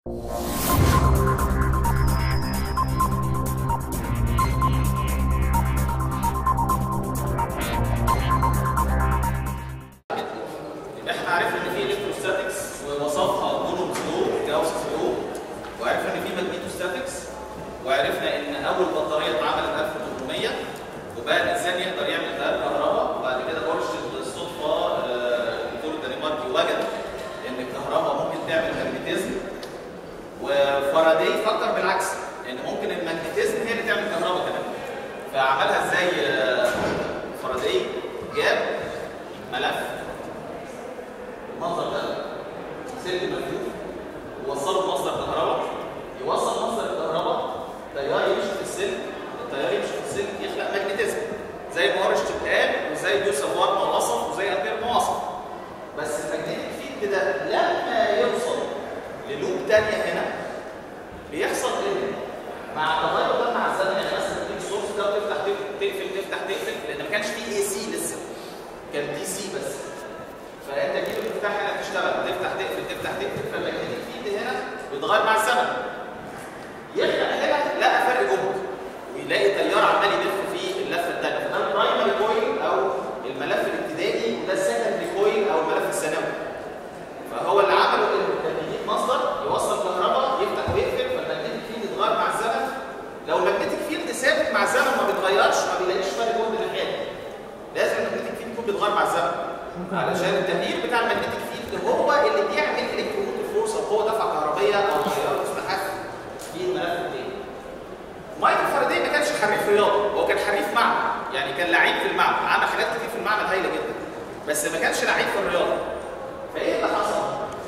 احنا عرفنا ان في الكتروستاتكس ووصفها جونوم سلو جاوس سلو وعرفنا ان في ماجنيتوستاتكس وعرفنا ان اول بطاريه اتعملت 1800 وبقى الانسان يقدر يعمل تيار كهرباء وبعد كده اورشلد بالصدفه آه، الدكتور الدنماركي وجد ان الكهرباء ممكن تعمل ماجنتيزم وفاراداي فكر بالعكس ان ممكن الماجنتيزم هي اللي تعمل كهرباء كمان فعملها ازاي آه، فاراداي جاب ملف المنظر ده سلك مفتوح ووصله بمصدر كهرباء يوصل مصدر الكهرباء تيار يمشي في السلك التيار يمشي في السلك يخلق ماجنتيزم زي ما اورشتيب قال وزي ديوسف وار ما وصف وزي امبير ما وصف بس الماجنتيك فيلد ده لما يوصل للوب تانية هنا بيحصل ايه؟ مع تغير ده مع الزمن يعني مثلا تيجي سورس ده وتفتح تقفل تفتح تقفل لان ما كانش فيه اي سي لسه كان دي سي بس فانت تجيب المفتاح هنا تشتغل تفتح تقفل تفتح تقفل فالماجنتيك فيلد هنا بيتغير مع الزمن يخلق هنا لقى فرق جهد ويلاقي تيار عمال يلف في اللفه الثانيه فده البرايمري كويل او الملف الابتدائي وده السكندري كويل او الملف الثانوي فهو اللي عمله انه كان بيجيب مصدر يوصل كهرباء يفتح ويقفل فالماجنتيك فيلد يتغير مع الزمن لو الماجنتيك فيلد ثابت مع الزمن ما بيتغيرش ما بيلاقيش فرق جهد ناحيته لازم الماجنتيك فيلد يكون بيتغير مع الزمن علشان التغيير بتاع الماجنتيك فيلد هو اللي بيعمل الكتروموتيف فورس او قوه دفع كهربيه او تيار مستحث في الملف التاني. مايكل فاراداي ما كانش حريف رياضه هو كان حريف معمل يعني كان لعيب في المعمل عمل حاجات كتير في المعمل هايله جدا بس ما كانش لعيب في الرياضه فايه اللي حصل؟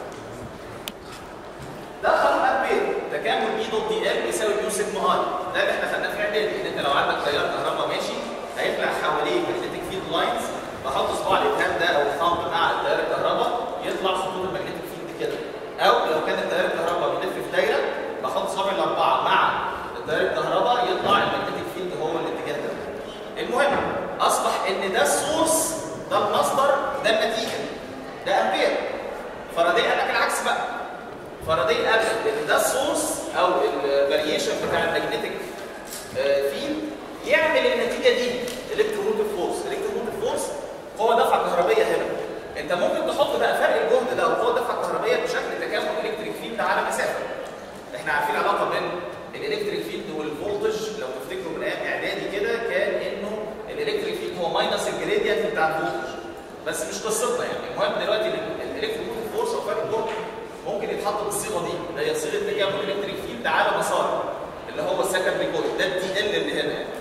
ده قانون امبير تكامل بي دوت دي ال بيساوي يو سيجما اي ده اللي احنا خدناه في اعدادي ان انت لو عندك تيار كهرباء ماشي هيطلع حواليه ماجنتيك فيلد لاينز بحط صباع الابهام ده او الثumb مع التيار الكهرباء يطلع خطوط الماجنتيك فيلد كده او لو كان التيار الكهرباء بيلف في دايره بحط صابع الاربعه مع التيار الكهرباء يطلع الماجنتيك فيلد هو الاتجاه ده المهم اصبح ان ده السورس ده المصدر ده النتيجه ده امبير فاراداي قال لك العكس بقى فاراداي قال ان ده السورس او الفاريشن بتاع الماجنتيك فيلد يعمل النتيجه دي الكتروموتيف فورس الكتروموتيف فورس قوه دفع كهربيه هنا انت ممكن تحط بقى فرق الجهد ده وقوه دفع كهربيه بشكل تكامل الكتريك فيلد على مسافه احنا عارفين علاقه بين الالكتريك فيلد والفولتج لو تفتكروا من ايام اعدادي كده كان انه الالكتريك فيلد هو ماينس الجريدينت بتاع الفولتج بس مش قصتنا يعني المهم دلوقتي الالكتروموتيف فورس او فرق الجهد ممكن يتحط بالصيغه دي اللي هي صيغه تكامل الالكتريك فيلد على مسار اللي هو السكندري كويل ده الدي ال اللي هنا يعني.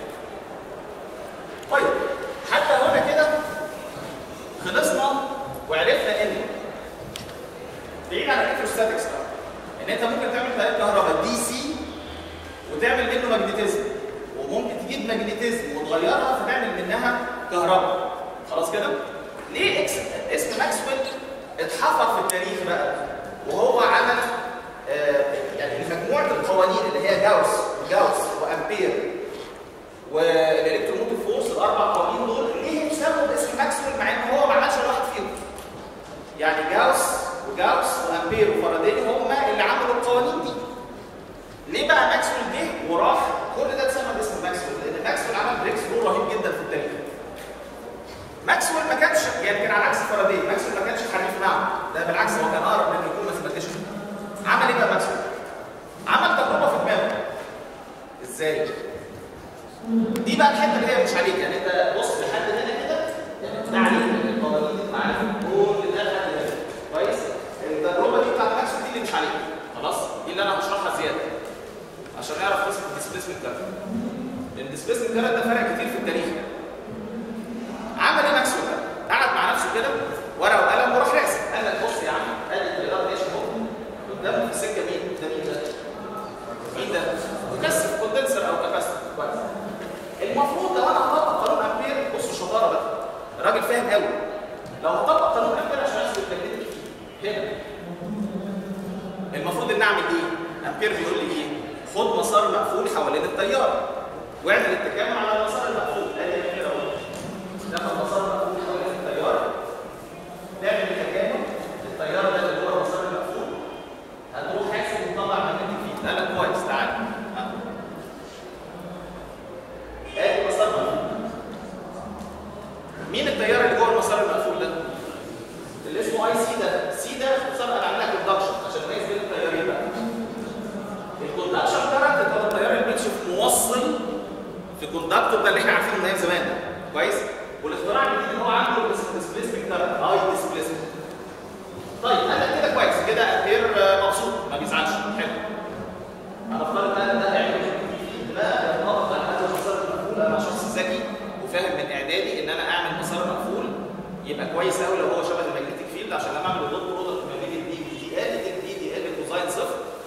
طيب حتى هنا كده خلصنا وعرفنا ان بعيد عن الالكتروستاتكس بقى ان انت ممكن تعمل تيار كهرباء دي سي وتعمل منه ماجنتيزم وممكن تجيب ماجنتيزم وتغيرها فتعمل منها كهرباء خلاص كده ليه اكس اسم ماكسويل اتحفر في التاريخ بقى وهو عمل آه يعني مجموعه القوانين اللي هي جاوس وجاوس وامبير والالكتروموتيف فورس الاربع قوانين دول ليه اتسموا باسم ماكسويل مع ان هو ما عملش واحد فيهم يعني جاوس وجاوس وامبير وفاراداي هم اللي عملوا القوانين دي ليه بقى ماكسويل جه وراح كل ده اتسمى باسم ماكسويل لان ماكسويل عمل بريك ثرو رهيب جدا في التاريخ ماكسويل ما كانش يعني كان على عكس فاراداي ماكسويل ما كانش حريف معه ده بالعكس هو كان اقرب من يكون ماثيماتيشن عمل ايه بقى ماكسويل عمل تجربه في دماغه ازاي دي بقى الحته اللي هي مش عليك يعني انت بص لحد هنا كده يعني ده عليك القوانين انت عارف كل ده لحد هنا كويس التجربه دي بتاعت ماكسويل دي اللي مش عليك خلاص دي اللي انا هشرحها زياده عشان نعرف قصه الديسبيسمنت كارت لان الديسبيسمنت كارت ده فرق كتير في التاريخ عمل ايه ماكسويل ده؟ قعد مع نفسه كده ورقه وقلم وراح راسم قال لك بص يا عم ادي التيار ماشي اهو قدامه في السكه مين؟ ده مين ده؟ مين ده؟ مكثف كوندنسر او كاباستر كويس المفروض لو انا هطبق قانون امبير بصوا الشطاره بقى الراجل فاهم قوي لو هطبق قانون امبير عشان احسب التجديد هنا المفروض ان اعمل ايه؟ امبير بيقول لي ايه؟ خد مسار مقفول حوالين التيار واعمل التكامل على المسار المقفول ادي كده اهو ناخد مسار مقفول حوالين التيار نعمل التكامل التيار ده اللي هو المسار المقفول هتروح حاسب وتطلع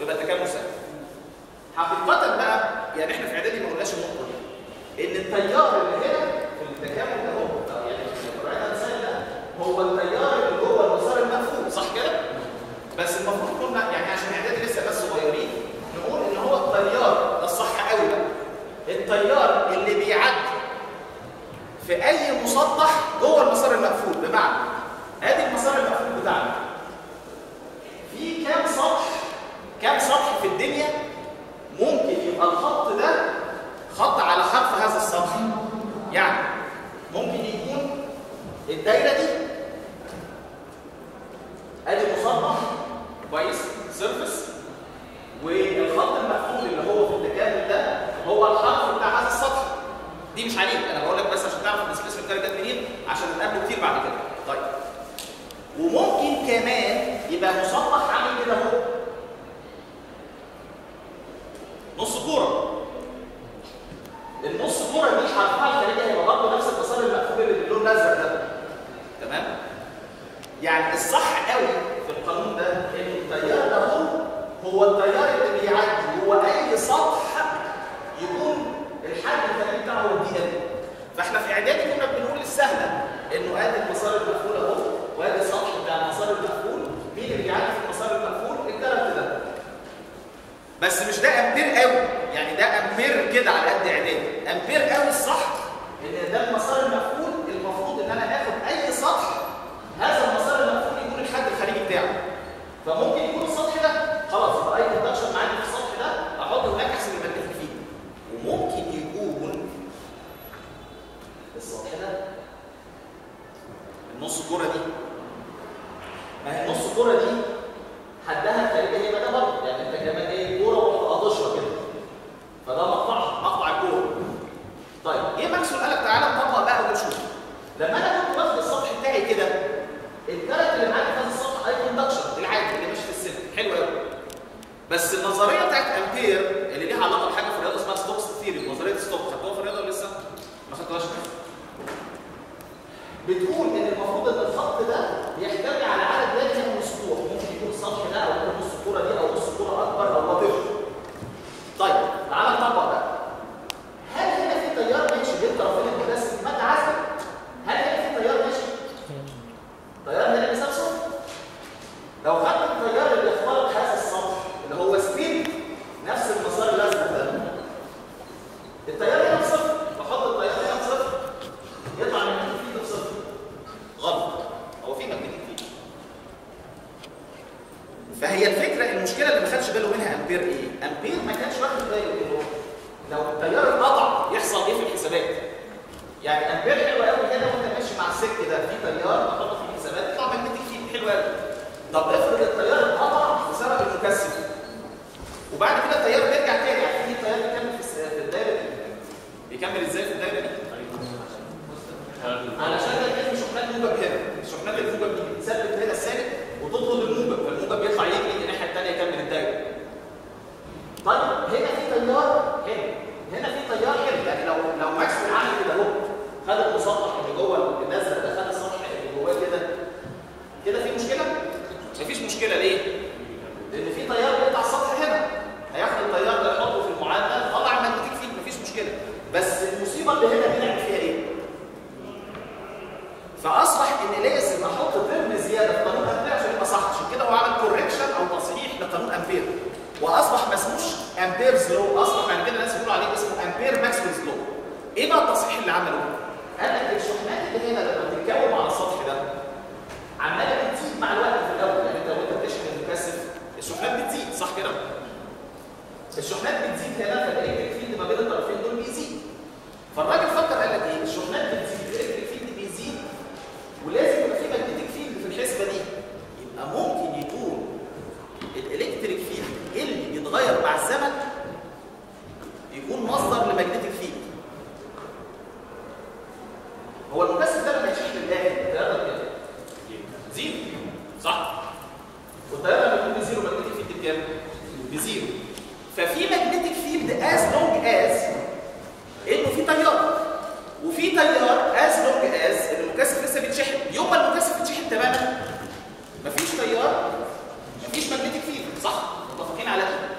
يبقى تكامل سالب حقيقه بقى يعني احنا في اعدادي ما قلناش النقطه دي ان التيار اللي هنا في التكامل ده هو أو يعني في الرايت هاند سايد ده هو التيار اللي جوه المسار المقفول صح كده؟ بس المفروض كنا يعني عشان اعدادي لسه بس صغيرين نقول ان هو التيار ده الصح قوي بقى التيار اللي بيعدي في اي مسطح جوه المسار المقفول بمعنى ادي المسار المقفول بتاعنا في كام سطح كام سطح في الدنيا ممكن يبقى الخط ده خط على حرف هذا السطح يعني ممكن يكون الدايره دي ادي مسطح كويس سيرفس والخط المقفول اللي هو في التكامل ده هو الحرف بتاع هذا السطح دي مش عليك انا بقول لك بس عشان تعرف الديسبيسمنت كاري جت منين عشان نقابله كتير بعد كده طيب وممكن كمان يبقى مسطح عامل كده اهو نص كوره النص كوره دي حرفها الخارجي هيبقى برضه نفس المسار المقفول اللي باللون الازرق ده تمام يعني الصح قوي في القانون ده ان التيار ده هو هو التيار اللي بيعدي هو اي سطح يكون الحد الخارجي بتاعه هو الدي ال فاحنا في اعدادي كنا بنقول السهله انه ادي المسار المقفول اهو وادي السطح بتاع المسار المقفول مين اللي بيعدي في المسار المقفول الكارت ده بس مش ده امبير قوي يعني ده امبير كده على قد اعدادي امبير قوي الصح ان ده المسار المقفول المفروض ان انا اخد اي سطح هذا المسار المقفول يكون الحد الخارجي بتاعه فممكن يكون السطح ده خلاص يبقى اي كوندكشن معايا في السطح ده احط هناك احسب الماجنتيك فيه وممكن يكون السطح ده النص كوره دي ما هي النص كوره دي حدها الخارجي هيبقى ده برضه يعني انت كمان ايه كوره وقطشها كده فده مقطعها مقطع الكوره طيب ايه ماكسويل قال لك تعالى نطبق بقى ونشوف لما انا كنت باخد السطح بتاعي كده الكارت اللي معايا في هذا السطح اي كوندكشن العادي اللي ماشي في السلك حلو قوي بس النظريه بتاعت امبير اللي ليها علاقه بحاجه في الرياضه اسمها ستوكس ثيوري نظريه ستوك خدتوها في الرياضه ولا لسه؟ ما خدتوهاش بتقول ان المفروض ان الخط ده بيحتوي على عدد لا من السطوح ممكن يكون السطح ده او يكون نص الكوره دي او نص الكوره اكبر او وات طيب تعالى نطبق بقى هل هنا في تيار ماشي بين طرفين المدرسه ماده عازله هل هنا في تيار ماشي تيار هنا مثال صفر لو خدت التيار اللي يخترق هذا السطح اللي هو سبيد نفس المسار الازرق ده التيار هنا بصفر بحط التيار هنا بصفر يطلع من الفيد بصفر غلط هو في ماجنتيك فيد فهي الفكره المشكله اللي ما خدش باله منها امبير ايه؟ امبير ما كانش واخد باله انه لو التيار اتقطع يحصل ايه في الحسابات؟ يعني امبير حلو قوي كده وانت ماشي مع السلك ده في تيار تحطه في الحسابات يطلع ماجنتيك فيد حلو قوي طب افرض التيار اتقطع بسبب المكثف وبعد كده التيار بيرجع تاني عارفين التيار بيكمل في الس- في الدايره دي بيكمل ازاي في الدايره دي؟ علشان ده كده شحنات موجب هنا شحنات الموجب دي بتثبت هنا السالب وتطرد الموجب فالموجب بيطلع يجري الناحيه الثانيه يكمل الدايره طيب هنا في تيار هنا هنا في تيار هنا يعني لو لو ماكسويل عمل كده اهو خد المسطح اللي جوه الازرق ده خد السطح اللي جواه كده كده في مشكله؟ مفيش مشكله ليه؟ لان في تيار بيقطع السطح هنا هياخد التيار ده يحطه في المعادله طلع الماجنتيك فيلد مفيش مشكله بس المصيبه اللي هنا دي نعمل فيها ايه؟ فاصبح ان لازم احط ترم زياده في قانون امبير عشان يبقى صح عشان كده هو عمل كوركشن او تصحيح لقانون امبير واصبح ما اسموش امبيرز لو اصبح بعد كده الناس بيقولوا عليه اسمه امبير ماكسويلز لو ايه بقى التصحيح اللي عمله؟ قال لك الشحنات اللي هنا لما بتتكون على السطح ده عماله بتزيد مع الوقت في الاول يعني انت وانت بتشحن المكثف الشحنات بتزيد صح كده؟ الشحنات بتزيد هنا فالالكتريك فيلد ما بين الطرفين دول بيزيد فالراجل فكر قال لك ايه؟ الشحنات بتزيد الالكتريك فيلد بيزيد ولازم يبقى في ماجنتيك فيلد في الحسبه دي يبقى ممكن يكون الالكتريك فيلد اللي بيتغير مع الزمن يكون مصدر لماجنتيك فيلد هو المكثف ده لما يشحن للاخر التيار ده بكام؟ زيرو صح؟ والتيار لما يكون بزيرو ماجنتيك فيلد بكام؟ بزيرو ففي ماجنتيك فيلد از لونج از انه في تيار وفي تيار از لونج از ان المكثف لسه بيتشحن يوم ما المكثف يتشحن تماما مفيش تيار مفيش ماجنتيك فيلد صح متفقين على كده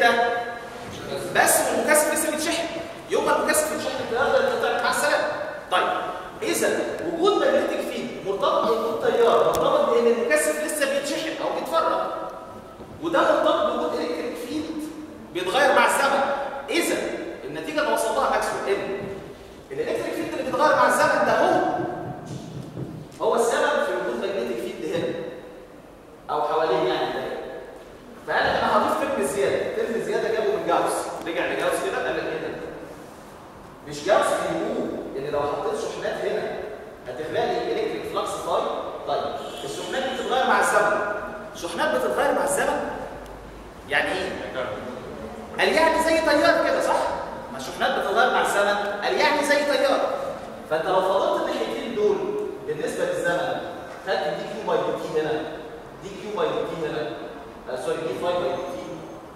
ده بس والمكثف لسه بيتشحن يوم ما المكثف يتشحن التيار ده ينقطع مع السلامه طيب اذا وجود ماجنتيك فيلد مرتبط بوجود تيار مرتبط بان المكثف لسه بيتشحن او بيتفرغ وده مرتبط بوجود الكتريك فيلد بيتغير مع الزمن اذا النتيجه اللي وصل لها ماكسويل ان الالكتريك فيلد اللي بيتغير مع الزمن ده هو هو السبب في وجود ماجنتيك فيلد هنا او حواليه يعني ده فقال لك انا هضيف ترم زياده ترم زياده جابه من جاوس رجع لجاوس كده قال لك ايه ده مش جاوس بيقول ان لو حطيت شحنات هنا هتخلق لي الكتريك فلكس فاي طيب الشحنات بتتغير مع الزمن شحنات بتتغير مع الزمن يعني ايه قال يعني زي تيار كده صح ما الشحنات بتتغير مع الزمن قال يعني زي تيار فانت لو فضلت الناحيتين دول بالنسبه للزمن خدت دي كيو باي دي تي هنا دي كيو باي دي تي هنا آه سوري دي فاي باي دي تي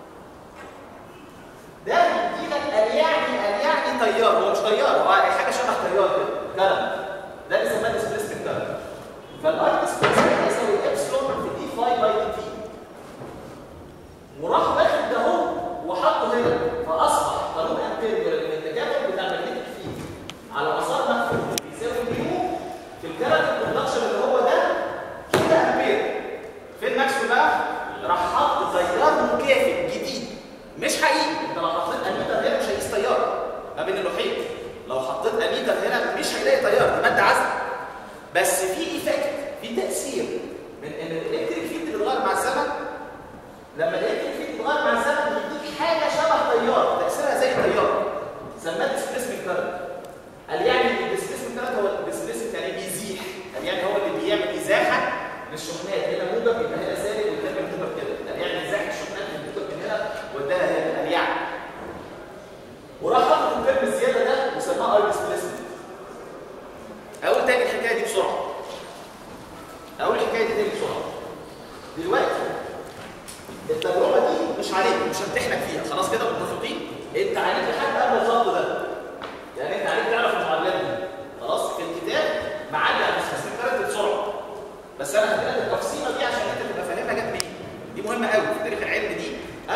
ده بيديلك قال يعني قال يعني تيار هو مش تيار هو حاجه شبه تيار كده كرنت ده بيسموه ديسبيسمنت كرنت فالاي ديسبيسمنت يساوي ابسلون في دي فاي باي دي تي وراح واخد ده اهو وحطه هنا فاصبح قانون امبير من التكامل بتاع المagnetic فيلد على مسار مقفول بيساوي ميو في الكرنت الكوندكشن اللي هو ده كده امبير فين ماكسويل بقى؟ راح حط تيار مكافئ جديد مش حقيقي انت لو حطيت اميتر هنا مش هيقيس تيار ما بين اللوحين لو حطيت اميتر هنا مش هيلاقي تيار دي ماده عازله بس في ايفكت في تاثير من ان الالكتريك فيلد بيتغير مع الزمن لما الالكتريك فيلد بيتغير مع الزمن بيديك حاجه شبه تيار تاثيرها زي التيار سماه ديسبيسمنت كارنت قال يعني الديسبيسمنت كارنت هو الديسبيسمنت يعني بيزيح قال يعني هو اللي بيعمل ازاحه للشحنات هنا موجب يبقى هنا سالب والتاني موجب كده قال يعني ازاح الشحنات من موجب من هنا واداها هنا قال يعني وراح حط الترم الزياده ده وسماه اي ديسبيسمنت اقول تاني الحكايه دي بسرعه اقول الحكايه دي تاني بسرعه دلوقتي التجربه دي مش عليك مش همتحنك فيها خلاص كده متفقين انت عليك لحد قبل الخط ده يعني انت عليك تعرف المعادلات دي خلاص في الكتاب معلق على السيستم بسرعه بس انا هديلك التفصيله دي عشان انت تبقى فاهمها جت منين دي مهمه قوي في تاريخ العلم دي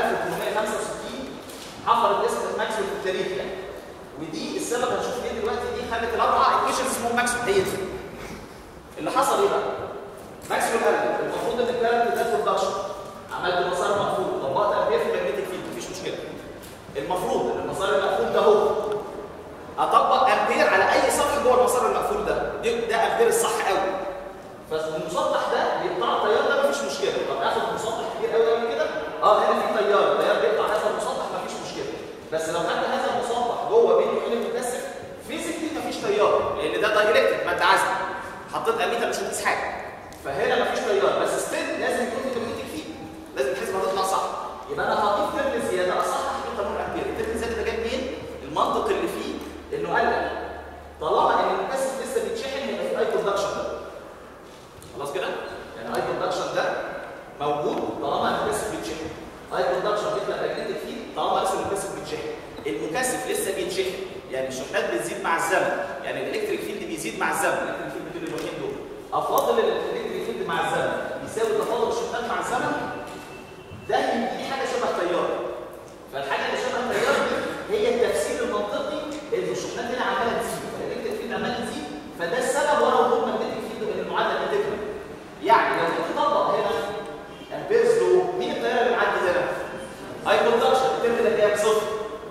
1865 حفرت اسم ماكسويل في التاريخ يعني ودي السبب هنشوف ليه دلوقتي دي خلت الاربعه ايكويشنز اسمهم ماكسويل هي دي اللي حصل ايه بقى؟ ماكسويل قال لك المفروض ان الكلام ده برودكشن عملت مسار مقفول طبقت امبير في المagnetic فيلد مفيش مشكله المفروض ان المسار المقفول ده اهو اطبق امبير على اي سطح جوه المسار المقفول ده ده امبير الصح قوي فالمسطح ده بيقطع التيار ده مفيش مشكله طب اخد مسطح كبير قوي قوي كده اه هنا في تيار التيار بيقطع هذا المسطح مفيش مشكله بس لو خدت هذا المسطح جوه بين وبين المكثف فيزيكلي مفيش تيار لان ده دايركتد ماده عازله حطيت اميتر مش هتقيس حاجه فهنا مفيش تيار بس ستيل لازم يكون في ماجنتيك فيه لازم الحسبه تطلع صح يبقى انا هضيف ترم زياده اصحح في قانون امبير الترم زياده ده جاي منين المنطق اللي فيه انه قال لك طالما ان المكثف لسه بيتشحن يبقى في اي كوندكشن ده خلاص كده يعني اي كوندكشن ده موجود طالما المكثف بيتشحن اي كوندكشن بيطلع ماجنتيك فيه طالما لسه المكثف بيتشحن المكثف لسه بيتشحن يعني الشحنات بتزيد مع الزمن يعني الالكتريك فيلد بيزيد مع الزمن الالكتريك فيلد بين الوحيدين دول افاضل الالكتريك فيلد مع الزمن يساوي تفاضل الشحنات مع الزمن ده دي حاجه شبه تيار فالحاجه اللي شبه التيار دي هي التفسير المنطقي ان الشحنات هنا عماله تزيد فالالكتريك فيلد عمال تزيد فده السبب ورا وجود ماجنتيك فيلد ان المعادله دي تكمل يعني لو جيت تطبق هنا امبيرز لو مين التيار اللي معدي هنا؟ اي كوندكشن الترم ده كام صفر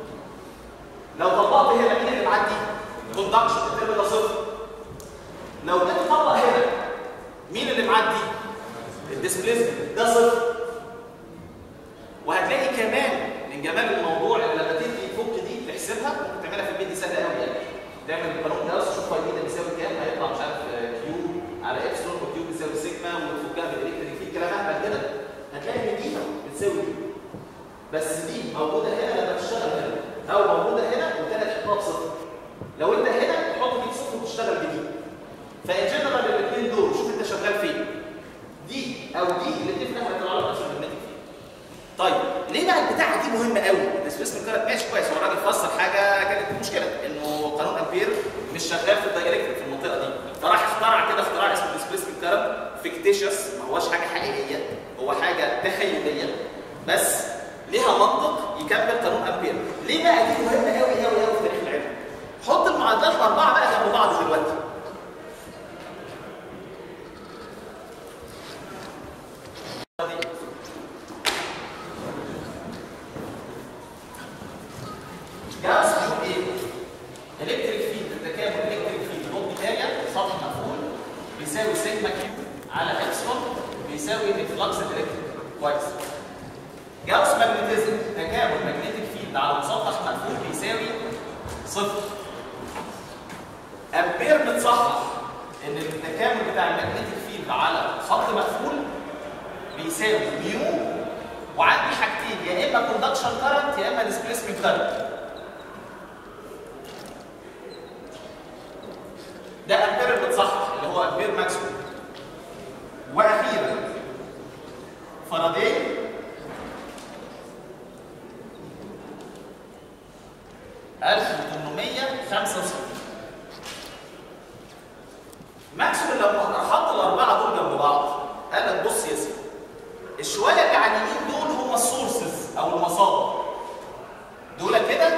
لو طبقت هنا مين اللي معدي؟ كوندكشن الترم ده صفر لو جيت تطبق هنا مين اللي معدي؟ الديسبليسمنت ده صفر وهتلاقي كمان من جمال الموضوع ان لما تيجي تفك دي تحسبها ممكن تعملها في البيت دي سهله قوي يعني تعمل القانون ده تشوف فاي ده بيساوي كام هيطلع مش عارف كيو على ابسلون وكيو بيساوي سيجما وتفكها بالالكتريك في كلام اهبل كده هتلاقي ان دي بتساوي دي بس دي موجوده هنا لما تشتغل هنا او موجوده هنا وتاني تحطها بصفر لو انت هنا تحط دي بصفر وتشتغل بدي فان جنرال الاثنين دول شوف انت شغال فين دي او دي الاثنين في الاخر هيطلعوا لك نفس المagnetic فيه طيب ليه بقى البتاعه دي مهمه قوي الديسبيسمنت كارت ماشي كويس هو الراجل فسر حاجه كانت مشكله انه قانون امبير مش شغال في الدايركتريك في المنطقه دي فراح اخترع كده اختراع اسمه ديسبيسمنت كارت فيكتيشس ما هوش حاجه حقيقيه هو حاجه تخيليه بس ليها منطق يكمل قانون امبير ليه بقى دي مهمه قوي قوي قوي في تاريخ العلم حط المعادلات الاربعه بقى جنب بعض دلوقتي جاوز بيقول ايه؟ الكتريك فيلد التكامل الكتريك فيلد ضد بدايه سطح مقفول بيساوي سيجما كيو على ابسلون بيساوي الفلكس الالكتريك كويس جاوس ماجنتيزم تكامل ماجنتيك فيلد على مسطح مقفول بيساوي صفر امبير متصحح ان التكامل بتاع الماجنتيك فيلد على خط مقفول بيساوي ميو وعندي حاجتين يا اما كوندكشن كارنت يا اما ديسبيسمنت كارنت ده امبير المتصحح اللي هو امبير ماكسويل واخيرا فاراداي ألف وثمانمية خمسة وستين ماكسويل لما حط الأربعة دول جنب بعض قال لك بص يا سيدي الشوية الجعانين دول هم السورسز أو المصادر دول كده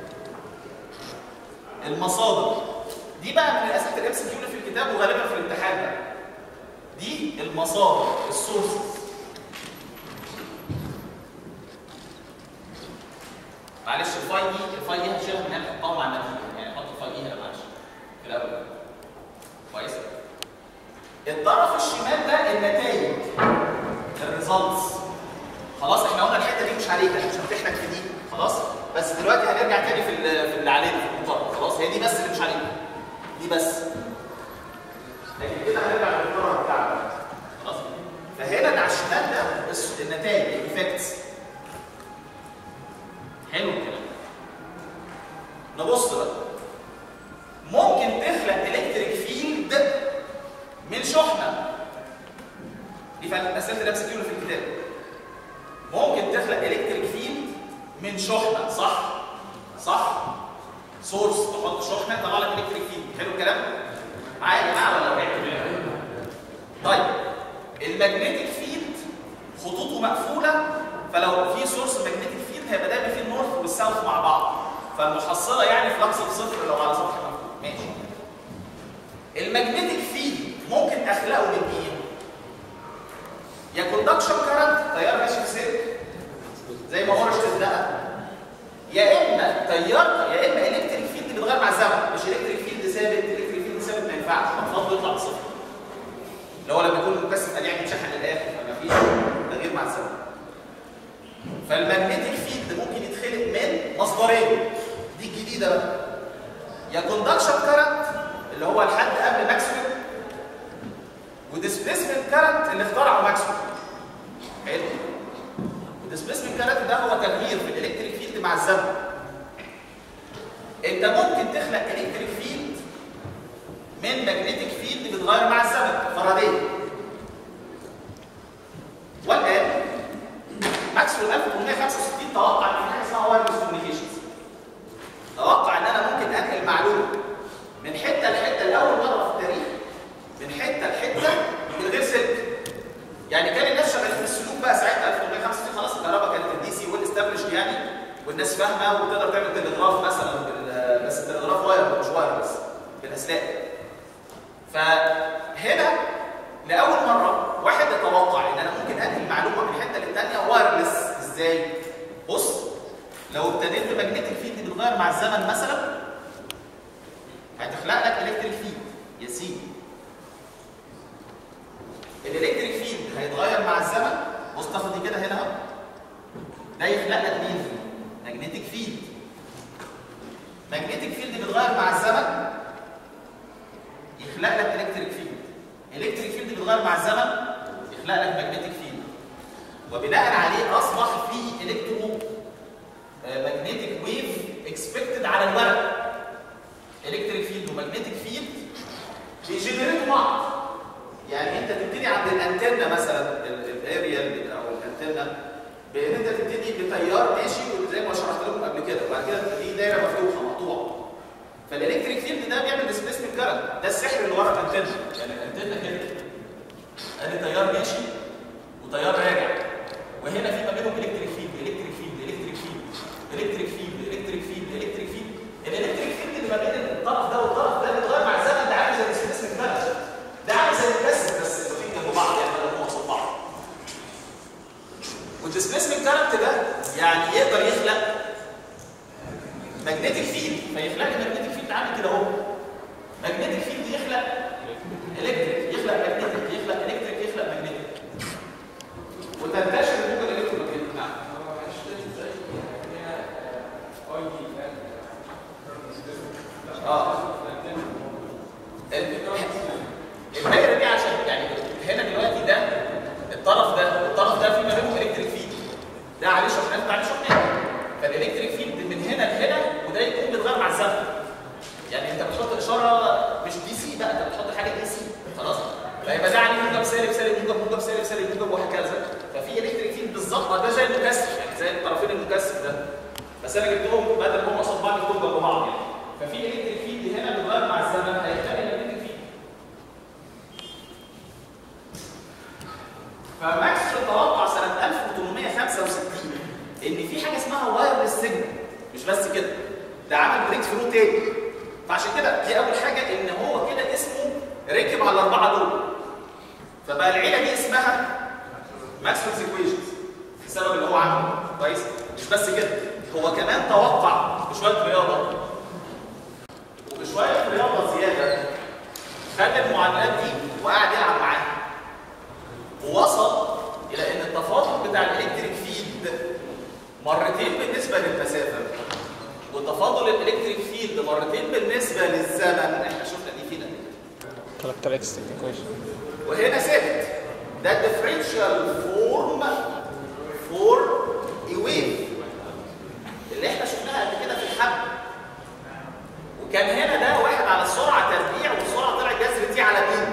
المصادر دي بقى من الاسئله الام سي كيو في الكتاب وغالبا في الامتحان بقى دي المصادر السورسز معلش الفاي دي الفاي دي هتشيلها من هنا تحطها مع النتيجه يعني حط الفاي دي هنا معلش في الاول كويس الطرف الشمال ده النتائج الريزلتس خلاص احنا قلنا الحته دي مش عليك احنا مش هنفتح لك في دي خلاص بس دلوقتي هنرجع تاني في ال- في اللي علينا في المقارنه خلاص هي دي بس اللي مش علينا دي بس لكن كده هنرجع للمقارنه بتاعنا خلاص فهنا اللي على الشمال ده الس- النتائج الايفكتس حلو الكلام نبص بقى ممكن تخلق الكتريك فيلد من شحنه دي فعلا اسئله الامس كيلو في الكتاب ممكن تخلق الكتريك فيلد من شحنه صح صح سورس تحط شحنه طلع لك الكتريك فيلد حلو الكلام معايا يا جماعه ولا وقعت طيب الماجنتيك فيلد خطوطه مقفوله فلو في سورس ماجنتيك فيلد هيبقى دايما في النورث والساوث مع بعض فالمحصله يعني فلكس بصفر لو على سطح مقفول ماشي الماجنتيك فيلد ممكن اخلقه من ايه؟ يا كوندكشن كارنت تيار ماشي في سلك زي ما هو ده يا اما تيار يا اما الكتريك فيلد بيتغير مع الزمن مش الكتريك فيلد ثابت الكتريك فيلد ثابت ما ينفعش المفروض يطلع بصفر اللي هو لما يكون المكثف قال يعني يتشحن للاخر فما فيش تغيير مع الزمن فالماجنتيك فيلد ممكن يتخلق من مصدرين دي الجديده بقى يا كوندكشن كارنت اللي هو لحد قبل ماكسويل وديسبيسمنت كارنت اللي اخترعه ماكسويل حلو الديسبيسمنت كارنت ده هو تغيير في الالكتريك فيلد مع الزمن انت ممكن تخلق الكتريك فيلد من ماجنتيك فيلد بيتغير مع الزمن فاراداي والان ماكسويل 1865 توقع ان في حاجه اسمها وايرلس كوميونيكيشنز توقع ان انا ممكن انقل معلومه من حته لحته لاول مره في التاريخ من حته لحته من غير سلك يعني كان الناس شغالين في السلوك بقى ساعتها 1865 خلاص الكهرباء كانت الدي سي والاستابلش يعني والناس فاهمه وتقدر تعمل تلغراف مثلا بال- بس التلغراف واير مش واير بس بالاسلاك فهنا لاول مره واحد يتوقع ان انا ممكن انقل معلومه من حته للثانيه وايرلس ازاي؟ بص لو ابتديت بماجنتيك فيلد بيتغير مع الزمن مثلا هتخلق لك الكتريك فيلد يا سيدي الالكتريك فيلد هيتغير مع الزمن بص تاخد دي كده هنا اهو ده يخلق لك مين؟ ماجنتيك فيلد ماجنتيك فيلد بيتغير مع الزمن يخلق لك الكتريك فيلد الكتريك فيلد بيتغير مع الزمن يخلق لك ماجنتيك فيلد وبناء عليه اصبح في الكترو ماجنتيك ويف اكسبكتد على الورق الكتريك فيلد وماجنتيك فيلد بيجنريتوا بعض يعني انت تبتدي عند الانتنه مثلا الاريال او الانتنه بان انت تبتدي بتيار ماشي زي ما شرحت لكم قبل كده وبعد كده دي دايره مفتوحه مقطوعه فالالكتريك فيلد ده بيعمل ديسبيسمنت كارنت ده السحر اللي ورا الانتنه يعني الانتنه كده ادي تيار ماشي وتيار راجع وهنا في ما بينهم الكتريك فيلد الكتريك فيلد الكتريك فيلد يعني يقدر يخلق ماجنتيك فيلد فيخلق لي ماجنتيك فيلد عامل كده اهو ماجنتيك فيلد يخلق الكتريك يخلق ماجنتيك يخلق الكتريك يخلق ماجنتيك وتنتشر الموجه الالكترومagnetic نعم اه الدايره دي عشان يعني هنا دلوقتي ده الطرف ده الطرف ده في ما بينهم الكتريك فيلد ده عليه شحنات وده عليه شحنات فالالكتريك فيلد من هنا لهنا وده يكون بيتغير مع الزمن يعني انت بتحط اشاره مش دي سي بقى انت بتحط حاجه دي سي خلاص فيبقى ده عليه موجب سالب سالب موجب موجب سالب سالب موجب وهكذا ففي الكتريك فيلد بالظبط ده زي المكثف يعني زي الطرفين المكثف ده بس انا جبتهم بدل ما هم قصاد بعض يكونوا جنب بعض يعني ففي الكتريك فيلد هنا بيتغير مع الزمن هيختلف الالكتريك فيلد فماكسويل توقع سنه 1865 ان في حاجه اسمها وايرلس سيجنال مش بس كده ده عمل بريك ثرو تاني فعشان كده دي اول حاجه ان هو كده اسمه ركب على الاربعه دول فبقى العيله دي اسمها ماكسويلز ايكويشنز بسبب اللي هو عمله كويس مش بس كده هو كمان توقع بشويه رياضه وبشويه رياضه زياده خد المعادلات دي وقعد يلعب معاها ووصل الى ان التفاضل بتاع الالكتريك فيلد مرتين بالنسبه للمسافه وتفاضل الالكتريك فيلد مرتين بالنسبه للزمن احنا شفنا دي فينا characteristic equation وهنا ثابت ده الديفرنشال فورم فور ويف اللي احنا شفناها قبل كده في الحبل وكان هنا ده واحد على السرعه تربيع والسرعه طلع جذر تي على مين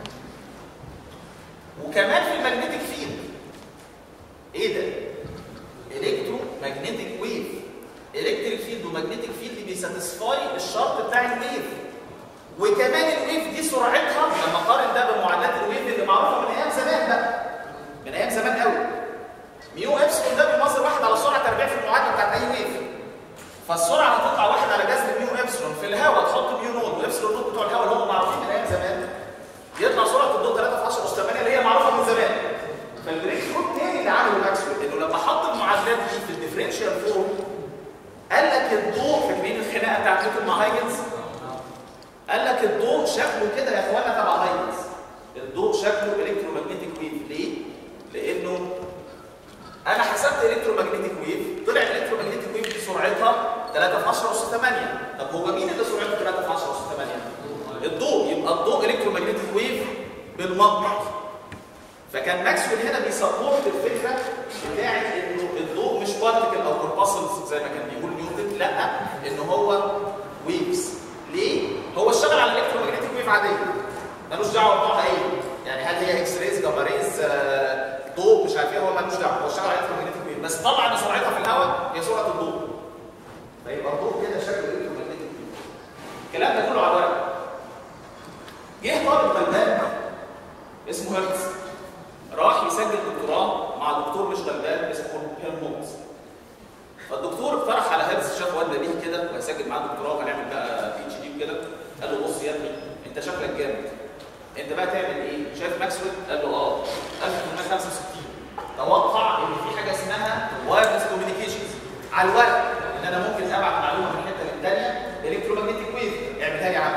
وكمان في المagnetic فيلد ايه ده الكترو ماجنتيك ويف الكتريك فيلد وماجنتيك فيلد بيساتسفاي الشرط بتاع الويف وكمان الويف دي سرعتها لما قارن ده بمعادلات الويف اللي معروفه من ايام زمان بقى من ايام زمان قوي ميو ابسلون ده بيمثل واحد على سرعه تربيع في المعادله بتاعت اي ويف فالسرعه هتطلع واحد على جذر ميو ابسلون في الهواء تحط ميو نود وابسلون نود بتوع الهواء اللي هم معروفين من ايام زمان يطلع سرعه الضوء 3 في 10 اس 8 اللي هي معروفه من زمان فالبريك ثرو الثاني اللي عمله ماكسويل انه لما حط المعادلات دي في الديفرنشال فورم قال لك الضوء فاكرين الخناقه بتاعت نيوتن مع هايجنز قال لك الضوء شكله كده يا اخوانا تبع هايجنز الضوء شكله الكترومagnetic ويف ليه؟ لانه انا حسبت الكترومagnetic ويف طلع الكترومagnetic ويف دي سرعتها 3 في 10 اس 8 طب هو مين اللي سرعته 3 في 10 اس 8 الضوء يبقى الضوء الكترومagnetic ويف بالمنطق فكان ماكسويل هنا بيسبورت الفكره بتاعت انه الضوء مش بارتكل او كورباسلز زي ما كان بيقول نيوتن لا ان هو ويفز ليه؟ هو اشتغل على الكترومagnetic ويف عاديه ملوش دعوه بنوعها ايه يعني هل هي اكس ريز جاما ريز آه، ضوء مش عارف ايه هو ملوش دعوه هو اشتغل على الكترومagnetic ويف بس طبعا سرعتها في الهواء هي سرعه الضوء فيبقى الضوء كده شكله الكترومagnetic ويف الكلام ده كله على ورق جه طالب غلبان اسمه هيرتز راح يسجل دكتوراه مع دكتور مش غلبان اسمه هيرمونز فالدكتور اقترح على هيرتز شاف واد ليه كده وهيسجل معاه دكتوراه وهنعمل بقى بي اتش دي وكده قال له بص يا ابني انت شكلك جامد انت بقى تعمل ايه؟ شايف ماكسويل؟ قال له اه 1865 توقع ان في حاجه اسمها وايرلس كوميونيكيشنز على الورق ان انا ممكن ابعت معلومه من حته للثانيه الكترومagnetic ويف اعملها لي يا عم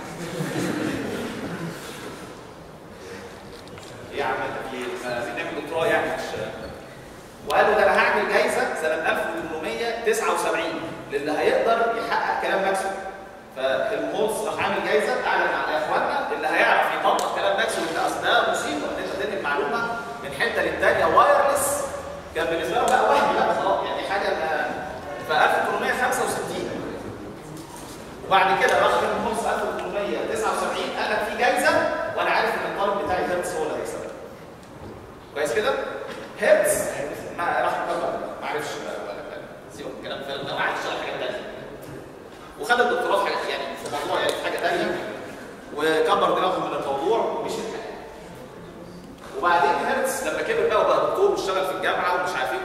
ايه يا عم انت في ايه؟ عايزين نعمل دكتوراه يعني مش وقال له ده انا هعمل جايزه سنه 1879 للي هيقدر يحقق كلام ماكسويل فالهولز راح عامل جايزه اعلن على اخواننا اللي هيعرف يطبق كلام ماكسويل ده اصل ده مصيبه ان انت تنقل معلومه من حته للثانيه وايرلس كان بالنسبه له بقى وهم لا خلاص يعني حاجه ما في 1865 وبعد كده راح الهولز 1879 قال لك في جايزه وانا عارف ان الطالب بتاعي هيرتز هو اللي هيكسبها كويس كده؟ هيرتز ما راح يكبر ما عرفش ولا سيبك من الكلام الفارغ ده وقعد يشتغل حاجات ثانيه وخد الدكتوراه في حاجه يعني في موضوع يعني في حاجه ثانيه وكبر دماغه من الموضوع ومشي الحال وبعدين هيرتز لما كبر بقى وبقى دكتور واشتغل في الجامعه ومش عارف ايه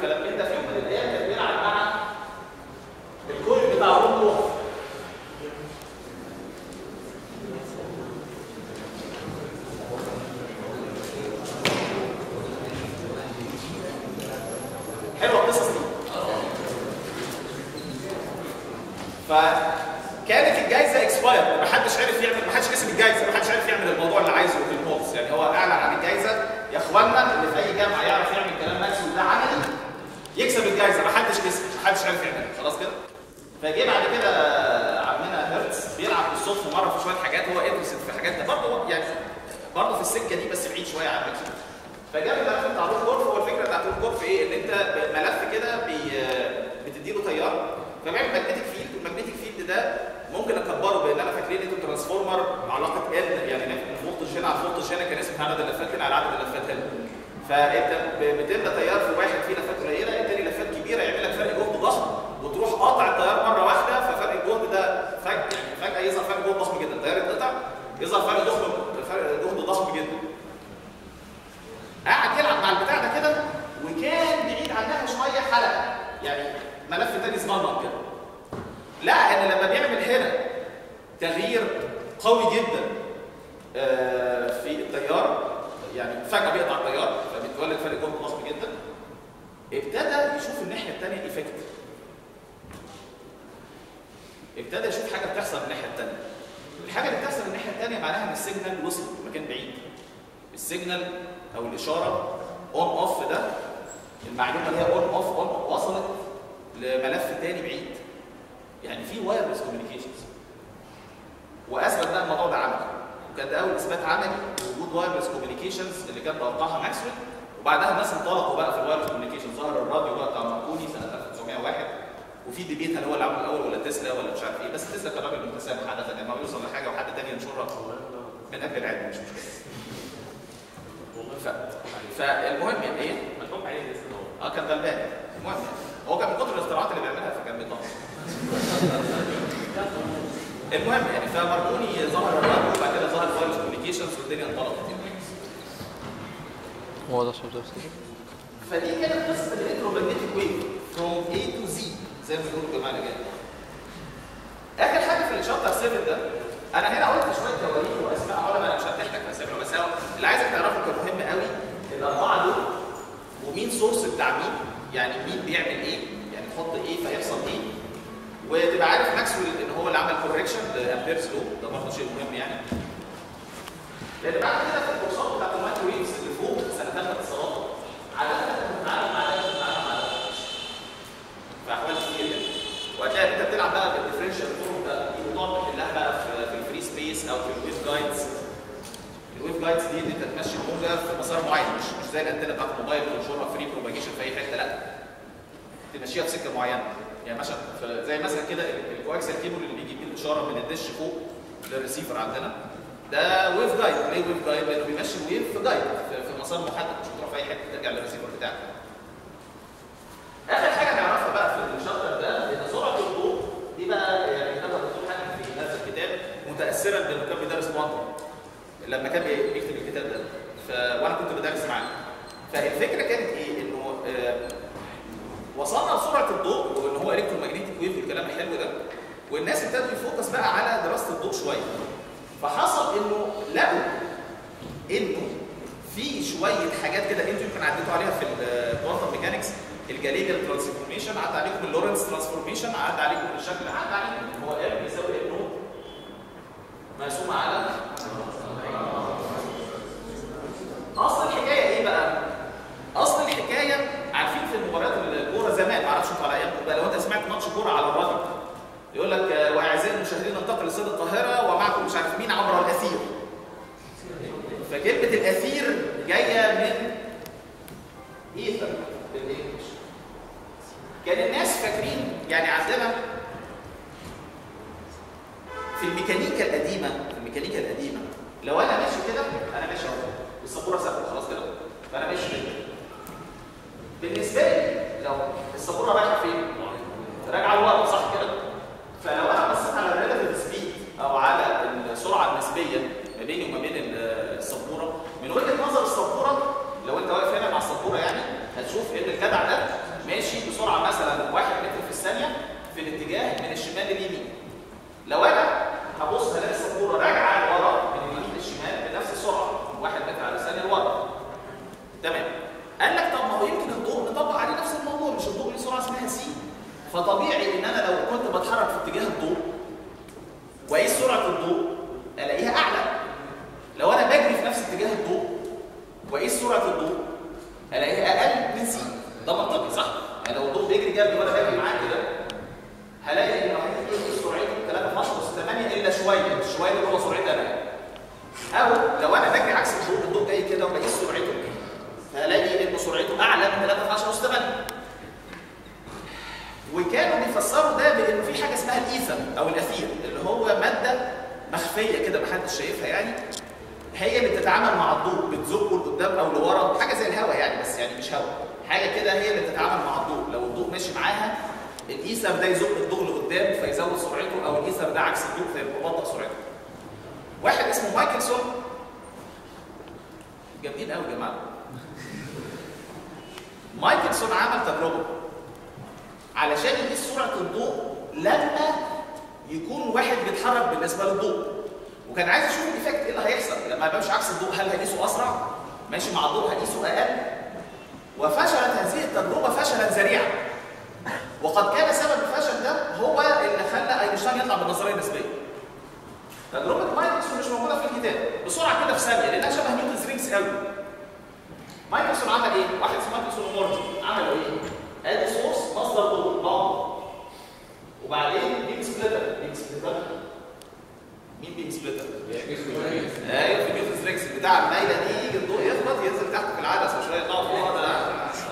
فكانت الجائزه اكسباير ما حدش عرف يعمل ما حدش كسب الجائزه ما حدش عرف يعمل الموضوع اللي عايزه في المولز يعني هو اعلن عن الجائزه يا اخوانا اللي في اي جامعه يعرف يعمل كلام ماكسويل ده عملي يكسب الجائزه ما حدش كسب ما حدش عرف يعملها خلاص كده فجه بعد كده عمنا هيرتز بيلعب بالصدفه مره في شويه حاجات هو انترستد في حاجات ده برضه يعني برضه في السكه دي بس بعيد شويه عن ماكسويل فجاب الملف بتاع روت كورف هو الفكره بتاعت روت كورف ايه؟ ان انت ملف كده بي بتدي له تيار فبيعمل ماجنتيك فيلد والماجنتيك فيلد ده ممكن اكبره بان انا فاكرين انتوا ترانسفورمر علاقه ال يعني الفولتج هنا على الفولتج هنا كان اسمه عدد اللفات هنا على عدد اللفات هنا فانت بتبدا تيار في واحد فيه لفات قليله التاني لفات كبيره يعمل لك فرق جهد ضخم وتروح قاطع التيار مره واحده ففرق الجهد ده فجاه يعني فجاه يظهر فرق جهد ضخم جدا التيار اتقطع يظهر فرق ضخم فرق جهد ضخم جدا قعد يلعب مع البتاع ده كده وكان بعيد عنها شويه حلقه يعني ملف تاني صغنن كده لا ان لما بيعمل هنا تغيير قوي جدا آه، في التيار يعني فجاه بيقطع التيار فبيتولد فرق جهد ضخم جدا ابتدى يشوف الناحيه الثانيه ايفكت ابتدى يشوف حاجه بتحصل من الناحيه الثانيه الحاجه اللي بتحصل من الناحيه الثانيه معناها ان السيجنال وصل لمكان بعيد السيجنال او الاشاره اون اوف ده المعلومه اللي هي اون اوف اون وصلت لملف تاني بعيد يعني في وايرلس كوميونيكيشنز واثبت بقى الموضوع ده عملي وكان ده اول اثبات عملي لوجود وايرلس كوميونيكيشنز اللي كان توقعها ماكسويل وبعدها الناس انطلقوا بقى في الوايرلس كوميونيكيشن ظهر الراديو بقى بتاع ماركوني سنه 1901 وفي ديبيت هل هو اللي عمل الاول ولا تسلا ولا مش عارف ايه بس تسلا كان راجل متسامح عاده يعني ما يوصل لحاجه وحد تاني ينشرها من قبل العلم مش مشكله ف... فالمهم يعني ايه؟ ملحوق عليه الاسم هو اه كان غلبان المهم يعني. هو كان من كتر الاختراعات اللي بيعملها فكان بيطلع المهم يعني فماركوني ظهر الراديو وبعد كده ظهر الوايرلس كوميونيكيشنز والدنيا انطلقت يعني. هو ده صوت نفسي فدي كانت قصه الالكترومagnetic ويف فروم A to Z زي ما بيقولوا الجماعه اللي جايه. اخر حاجه في الشابتر 7 ده انا هنا قلت شويه تواريخ واسماء علماء انا مش هتحتاج في اساميهم بس هو اللي عايزك تعرفه كان مهم قوي الاربعه دول ومين سورس بتاع مين يعني مين بيعمل ايه يعني تحط ايه فيحصل ايه وتبقى عارف ماكسويل ان هو اللي عمل كوركشن لامبيرز لو ده برضه شيء مهم يعني لان بعد كده في الكورسات بتاعت المايكرو ويفز اللي فوق سنه ثالثه اتصالات على فكره بتتعامل مع ده بتتعامل مع ده في احوال كتير يعني وهتلاقي انت بتلعب بقى بالديفرنشال فورم ده دي بتقعد تحلها بقى في, في الفري سبيس او في الويف جايدز الويف جايدز دي ان انت تمشي الموجه في مسار معين مش مش زي الانتنه بتاعت الموبايل تنشرها فري بروباجيشن في اي حته لا تمشيها في سكه معينه يعني مثلا في- زي مثلا كده ال- الكواكسل كيبل اللي بيجيب الاشاره من الدش فوق للريسيفر عندنا ده ويف جايد ليه ويف جايد؟ لانه بيمشي الويف في جايد في, في مسار محدد مش بتروح في اي حته ترجع للريسيفر بتاعك اخر حاجه نعرفها بقى في الشابتر ده ان سرعه الضوء دي بقى يعني كتبها الدكتور حاتم في هذا الكتاب متاثرا بانه كان بيدرس كوانتم لما كان بيكتب الكتاب ده ف... وانا كنت بدرس معاه فالفكره كانت ايه انه آه، وصلنا لسرعه الضوء وان هو الكترومagnetic ويف والكلام الحلو ده والناس ابتدوا يفوكس بقى على دراسه الضوء شويه فحصل انه لقوا انه في شويه حاجات كده انتوا يمكن عديتوا عليها في الكوانتم ميكانكس الجاليليال ترانسفورميشن عدى عليكم اللورنس ترانسفورميشن عدى عليكم الشكل عدى عليكم هو ال بيساوي انه مقسوم على اصل الحكايه ايه بقى؟ اصل الحكايه عارفين في مباريات الكوره زمان ما اعرفش انتوا على ايامكم بقى لو انت سمعت ماتش كوره على الراديو يقول لك آه، واعزائي المشاهدين ننتقل لاستاد القاهره ومعكم مش عارف مين عبر الاثير فكلمه الاثير جايه من ايثر بالانجلش كان الناس فاكرين يعني عندنا في الميكانيكا القديمه في الميكانيكا القديمه لو انا ماشي كده انا ماشي اهو والسبوره ثابته خلاص كده فانا ماشي كده بالنسبه لي لو السبوره رايحه فين؟ راجعه لورا صح كده؟ فلو انا بصيت على الريلاتيف سبيد او على السرعه النسبيه ما بيني وما بين ال- السبوره من وجهه نظر السبوره لو انت واقف هنا مع السبوره يعني هتشوف ان الجدع ده ماشي بسرعه مثلا 1 متر في الثانيه في الاتجاه من الشمال لليمين لو انا هبص هلاقي السبوره راجعه لورا من اليمين للشمال بنفس السرعه 1 متر على الثانيه لورا تمام قال لك طب ما هو يمكن الضوء نطبق عليه نفس الموضوع مش الضوء ليه سرعه اسمها سي فطبيعي ان انا لو كنت بتحرك في اتجاه الضوء واقيس سرعه الضوء الاقيها اعلى لو انا بجري في نفس اتجاه الضوء واقيس سرعه الضوء الاقيها اقل من سي ده منطقي صح؟ يعني لو الضوء بيجري جنبي وانا بجري معاه كده هلاقي ان هيجي سرعته 3 في 10 اس 8 الا شويه شويه اللي هو سرعتي انا او لو انا بجري عكس الضوء الضوء جاي كده وبقيس سرعته فهلاقي ان سرعته اعلى من 3 في 10 اس 8 وكانوا بيفسروا ده بانه في حاجه اسمها الايثر او الاثير اللي هو ماده مخفيه كده محدش شايفها يعني هي اللي بتتعامل مع الضوء بتزقه لقدام او لورا حاجه زي الهواء يعني بس يعني مش هواء حاجه كده هي اللي بتتعامل مع الضوء لو الضوء ماشي معاها الايثر ده يزق الضوء لقدام فيزود سرعته او الايثر ده عكس الضوء فيبطئ سرعته واحد اسمه مايكلسون جامدين قوي يا جماعه مايكلسون عمل تجربه علشان يقيس سرعه الضوء لما يكون واحد بيتحرك بالنسبه للضوء وكان عايز يشوف الايفكت ايه اللي هيحصل لما بمشي عكس الضوء هل هقيسه اسرع ماشي مع الضوء هقيسه اقل وفشلت هذه التجربه فشلا ذريعا وقد كان سبب الفشل ده هو اللي خلى اينشتاين يطلع بالنظريه النسبيه تجربه مايكلسون مش موجوده في الكتاب بسرعه كده في ثانيه لانها شبه نيوتنز رينجز قوي مايكلسون عمل ايه؟ واحد اسمه مايكلسون ومورتي عملوا ايه؟ ادي سورس مصدر ضوء نار وبعدين بيم سبليتر بيم سبليتر مين بيم سبليتر؟ ايوه في نيوتنز رينجز بتاع المايله دي يجي الضوء يخبط ينزل تحت في العدسه وشويه يطلع فوق هذا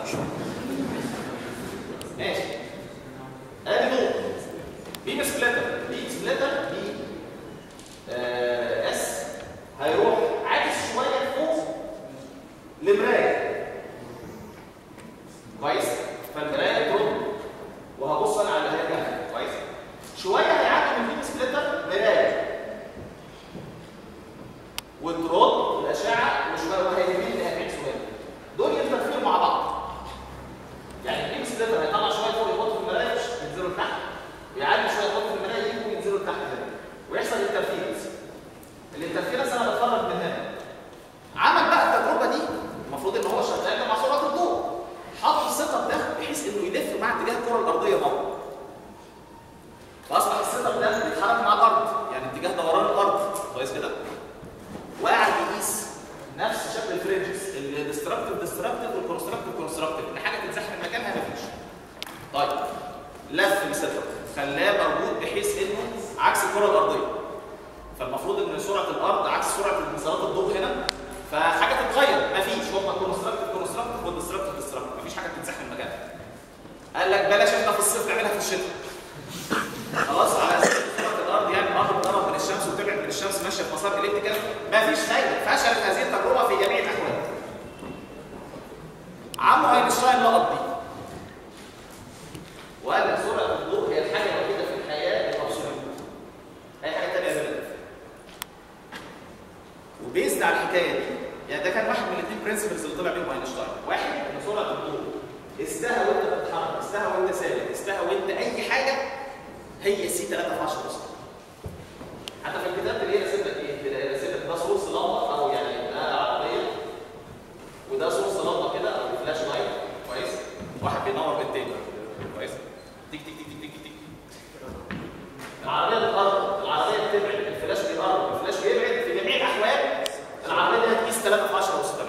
ماشي ادي ضوء بيم سبليتر بيم سبليتر بي آه اس هيروح عاكس شويه فوق لمرايه كويس فالمرايه ترد وهبص انا على اللي هي كويس شويه هيعدي من بيم سبليتر مرايه وترد الاشعه وشويه وهيميل اللي هيعكس هنا دول يتفقوا مع بعض يعني البيم سبليتر هيطلع شويه فوق يحط في المرايه ينزلوا لتحت ويعدي شويه يحط في المرايه يجوا ينزلوا لتحت هنا ويحصل الترفيز الانترفيرنس انا بتفرج من هنا عمل بقى التجربه دي المفروض ان هو شغال مع سرعه الضوء حط السيت ده بحيث انه يلف مع اتجاه الكره الارضيه مره فاصبح السيت ده بيتحرك مع الارض يعني اتجاه دوران الارض كويس كده وقعد يقيس نفس شكل الفرنجز الديستركتيف ديستركتيف والكونستركتيف كونستركتيف ان حاجه تتزحم مكانها مفيش طيب لف السيت خلاه موجود بحيث انه عكس الكره الارضيه فالمفروض ان سرعه الارض عكس سرعه انصارات الضوء هنا فحاجه تتغير مفيش هم كونستراكتيف كونستراكتيف والديستراكتيف ديستراكتيف مفيش حاجه بتتزحم مكانها قال لك بلاش احنا في الصيف نعملها في الشتاء خلاص على اساس سرعه الارض يعني الارض بتقرب من الشمس وبتبعد من الشمس ماشيه في مسار الكتريكال مفيش فايده فشلت هذه التجربه في جميع الاحوال عم اينشتاين لقط دي وقال لك سرعه الضوء هي الحاجه الوحيده في الحياه المبسوطه اي حاجه ثانيه غير وبيزد على الحكايه دي يعني ده كان واحد من الاثنين برنسبلز اللي طلع بيهم اينشتاين واحد ان سرعه الضوء استهى وانت بتتحرك استهى وانت ثابت استهى وانت اي حاجه هي سي 3 في 10 اصلا حتى في الكتاب اللي هي رسمت لك ايه رسمت لك ده سورس لمبه او يعني ده عربيه وده سورس لمبه كده او فلاش لايت كويس واحد بينور بالتاني كويس تيك تيك تيك تيك تيك العربيه بتقرب العربيه بتبعد الفلاش بيقرب الفلاش بيبعد في جميع الاحوال العربيه دي هتقيس 3 في 10 اس 8